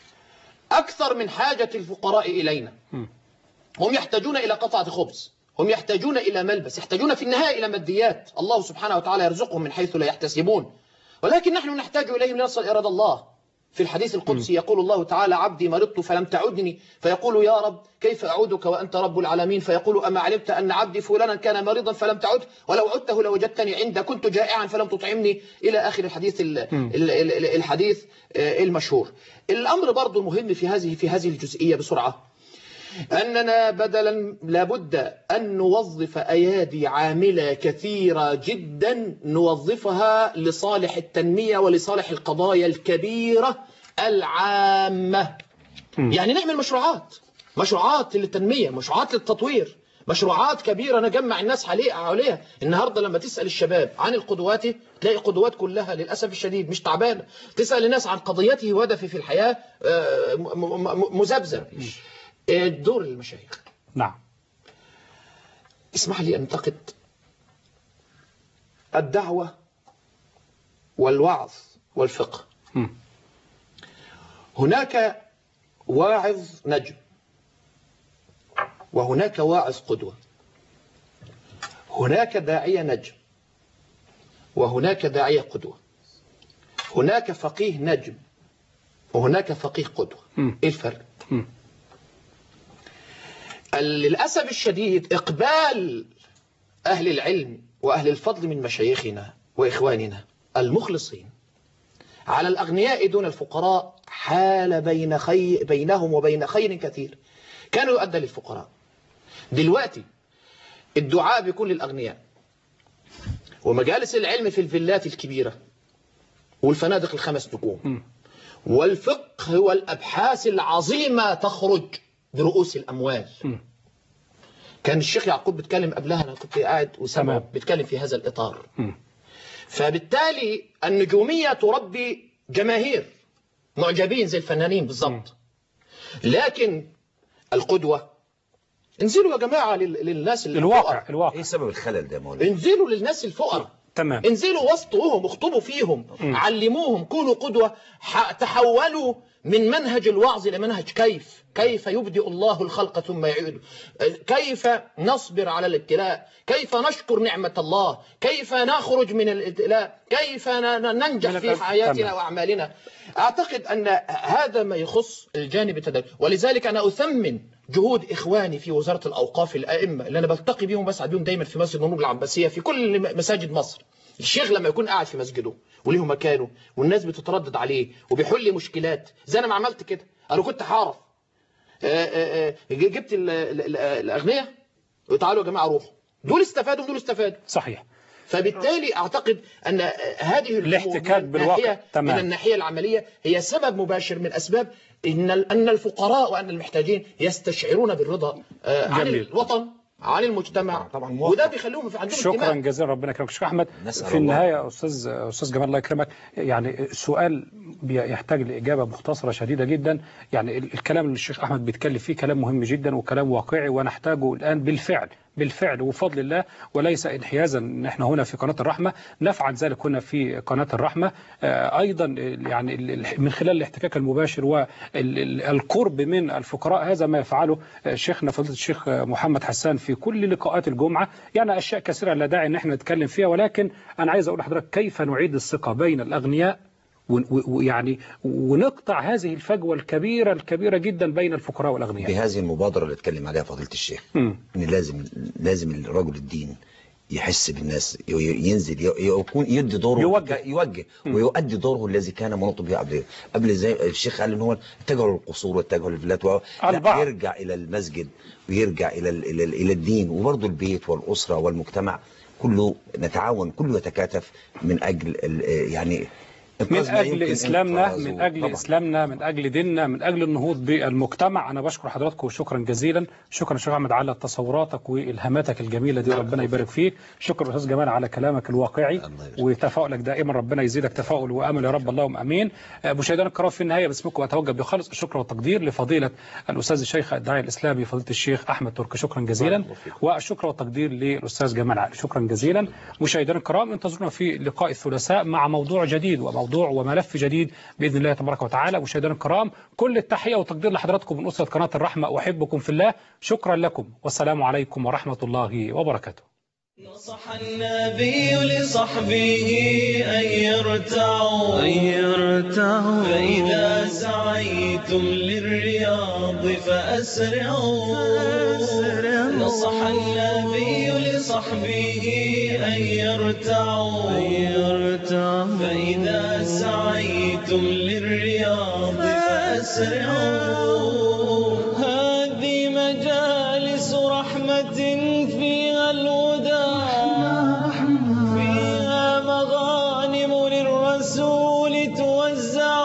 [SPEAKER 3] اكثر من حاجه الفقراء الينا هم يحتاجون إلى قطعة خبز هم يحتاجون إلى ملبس يحتاجون في النهاية إلى ماديات الله سبحانه وتعالى يرزقهم من حيث لا يحتسبون ولكن نحن نحتاج إليهم لنصل إرادة الله في الحديث القدسي يقول الله تعالى عبدي مرضت فلم تعدني فيقول يا رب كيف أعودك وأنت رب العالمين فيقول أما علمت أن عبدي فلانا كان مريضا فلم تعد ولو عدته لوجدتني عنده كنت جائعا فلم تطعمني إلى آخر الحديث ال- ال- ال- الحديث آه، المشهور الأمر برضو المهم في هذه في هذه الجزئية بسرعة أننا بدلا لابد أن نوظف أيادي عاملة كثيرة جدا نوظفها لصالح التنمية ولصالح القضايا الكبيرة العامة يعني نعمل مشروعات مشروعات للتنمية مشروعات للتطوير مشروعات كبيرة نجمع الناس عليها عليها النهاردة لما تسأل الشباب عن القدوات تلاقي قدوات كلها للأسف الشديد مش تعبانة تسأل الناس عن قضيته وهدفه في الحياة آه، م- م- م- مذبذب آه، دور المشايخ
[SPEAKER 2] نعم
[SPEAKER 3] اسمح لي أن أنتقد الدعوة والوعظ والفقه
[SPEAKER 2] مم.
[SPEAKER 3] هناك واعظ نجم وهناك واعظ قدوة هناك داعية نجم وهناك داعية قدوة هناك فقيه نجم وهناك فقيه قدوة
[SPEAKER 2] مم.
[SPEAKER 3] ايه الفرق
[SPEAKER 2] مم.
[SPEAKER 3] للأسف الشديد إقبال أهل العلم وأهل الفضل من مشايخنا وإخواننا المخلصين على الأغنياء دون الفقراء حال بين خي... بينهم وبين خير كثير كانوا يؤدى للفقراء دلوقتي الدعاء بيكون للأغنياء ومجالس العلم في الفيلات الكبيرة والفنادق الخمس نجوم والفقه والأبحاث العظيمة تخرج برؤوس الأموال كان الشيخ يعقوب بيتكلم قبلها أنا كنت قاعد وسامعه بيتكلم في هذا الإطار فبالتالي النجومية تربي جماهير معجبين زي الفنانين بالضبط لكن القدوة انزلوا يا جماعة لل- للناس
[SPEAKER 2] الواقع الواقع
[SPEAKER 4] ايه سبب الخلل ده يا مولانا
[SPEAKER 3] انزلوا للناس الفقراء
[SPEAKER 2] تمام
[SPEAKER 3] انزلوا وسطهم اخطبوا فيهم علموهم كونوا قدوة ح- تحولوا من منهج الوعظ إلى منهج كيف كيف يبدئ الله الخلق ثم يعيده كيف نصبر على الابتلاء كيف نشكر نعمة الله كيف نخرج من الابتلاء كيف ن- ننجح في حياتنا
[SPEAKER 2] تمام.
[SPEAKER 3] وأعمالنا أعتقد أن هذا ما يخص الجانب التدريب ولذلك أنا أثمن جهود إخواني في وزارة الأوقاف الأئمة اللي أنا بلتقي بيهم بسعد بيهم دايما في مسجد النور العباسية في كل م- مساجد مصر الشيخ لما يكون قاعد في مسجده وليه مكانه والناس بتتردد عليه وبيحل لي مشكلات زي انا ما عملت كده انا كنت هعرف آه، آه، آه، جبت ال- ال- ال- الاغنياء وتعالوا يا جماعه روحوا دول استفادوا ودول استفادوا
[SPEAKER 2] صحيح
[SPEAKER 3] فبالتالي اعتقد ان هذه الأمور
[SPEAKER 2] الاحتكاك
[SPEAKER 3] من
[SPEAKER 2] بالواقع.
[SPEAKER 3] الناحية-
[SPEAKER 2] تمام.
[SPEAKER 3] من الناحيه العمليه هي سبب مباشر من اسباب ان ال- ان الفقراء وان المحتاجين يستشعرون بالرضا آه، عن
[SPEAKER 2] جميل.
[SPEAKER 3] الوطن عن المجتمع وده بيخليهم في عندهم
[SPEAKER 2] شكرا
[SPEAKER 3] انتماء.
[SPEAKER 2] جزيلا ربنا يكرمك شيخ احمد
[SPEAKER 3] نسأل
[SPEAKER 2] في
[SPEAKER 3] الله.
[SPEAKER 2] النهايه استاذ استاذ جمال الله يكرمك يعني سؤال بيحتاج لاجابه مختصره شديده جدا يعني ال- الكلام اللي الشيخ احمد بيتكلم فيه كلام مهم جدا وكلام واقعي ونحتاجه الان بالفعل بالفعل وفضل الله وليس انحيازا ان احنا هنا في قناه الرحمه نفعل ذلك هنا في قناه الرحمه آه، ايضا يعني ال- ال- من خلال الاحتكاك المباشر والقرب من الفقراء هذا ما يفعله آه، شيخنا فضيله الشيخ آه، محمد حسان في كل لقاءات الجمعه يعني اشياء كثيره لا داعي ان احنا نتكلم فيها ولكن انا عايز اقول لحضرتك كيف نعيد الثقه بين الاغنياء و- و- ويعني ونقطع هذه الفجوه الكبيره الكبيره جدا بين الفقراء والاغنياء
[SPEAKER 4] بهذه المبادرة اللي اتكلم عليها فضيلة الشيخ
[SPEAKER 2] مم.
[SPEAKER 4] ان لازم لازم الرجل الدين يحس بالناس ي- ينزل ي- يكون يدي دوره
[SPEAKER 2] يوجه.
[SPEAKER 4] يوجه ويؤدي دوره الذي كان منوط به قبل قبل زي الشيخ قال ان هو اتجهوا للقصور واتجهوا للفلات و... لا
[SPEAKER 2] البعض.
[SPEAKER 4] يرجع الى المسجد ويرجع الى ال... الى, ال... إلى الدين وبرضه البيت والاسره والمجتمع كله نتعاون كله يتكاتف من اجل ال... يعني
[SPEAKER 2] من
[SPEAKER 4] إنقاذ ما
[SPEAKER 2] أجل
[SPEAKER 4] يمكن
[SPEAKER 2] إسلامنا
[SPEAKER 4] إنقاذه.
[SPEAKER 2] من أجل
[SPEAKER 4] طبعاً.
[SPEAKER 2] إسلامنا من أجل ديننا من أجل النهوض بالمجتمع أنا بشكر حضراتكم شكرا جزيلا شكرا شيخ أحمد على تصوراتك وإلهاماتك الجميلة دي ربنا يبارك فيك شكرا أستاذ جمال على كلامك الواقعي وتفاؤلك دائما ربنا يزيدك تفاؤل وأمل يا رب اللهم أمين آه، مشاهدينا الكرام في النهاية باسمكم أتوجه بخالص الشكر والتقدير لفضيلة الأستاذ الشيخ الداعي الإسلامي فضيلة الشيخ أحمد تركي شكرا جزيلا والشكر والتقدير للأستاذ جمال علي شكرا جزيلا مشاهدينا الكرام انتظرونا في لقاء الثلاثاء مع موضوع جديد وموضوع وملف جديد بإذن الله تبارك وتعالى مشاهدينا الكرام كل التحية والتقدير لحضراتكم من أسرة قناة الرحمة أحبكم في الله شكرا لكم والسلام عليكم ورحمة الله وبركاته
[SPEAKER 1] نصح النبي لصحبه أن يرتعوا أن يرتعوا فإذا سعيتم للرياض فأسرعوا نصح النبي لصحبه أن يرتعوا أن يرتعوا فإذا سعيتم للرياض فأسرعوا هذه مجالس رحمة فيها الهدى فيها مغانم للرسول توزع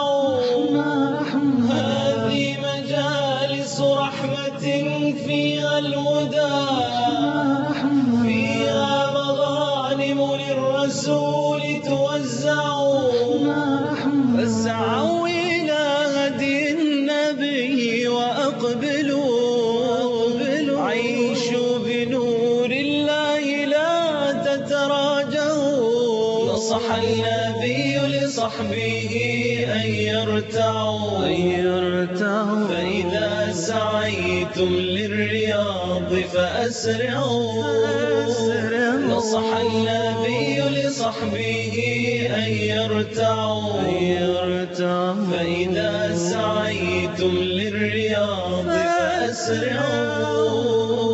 [SPEAKER 1] هذه مجالس رحمة فيها الهدى فيها مغانم للرسول توزع فاسعوا إلى هدي النبي وأقبلوا عيشوا بنور الله لا تتراجعوا نصح النبي لصحبه أن يرتعوا أن يرتعوا فإذا سعيتم للرياض فأسرعوا نصح النبي لصحبه أن يرتعوا أن يرتعوا فإذا سعيتم للرياض فأسرعوا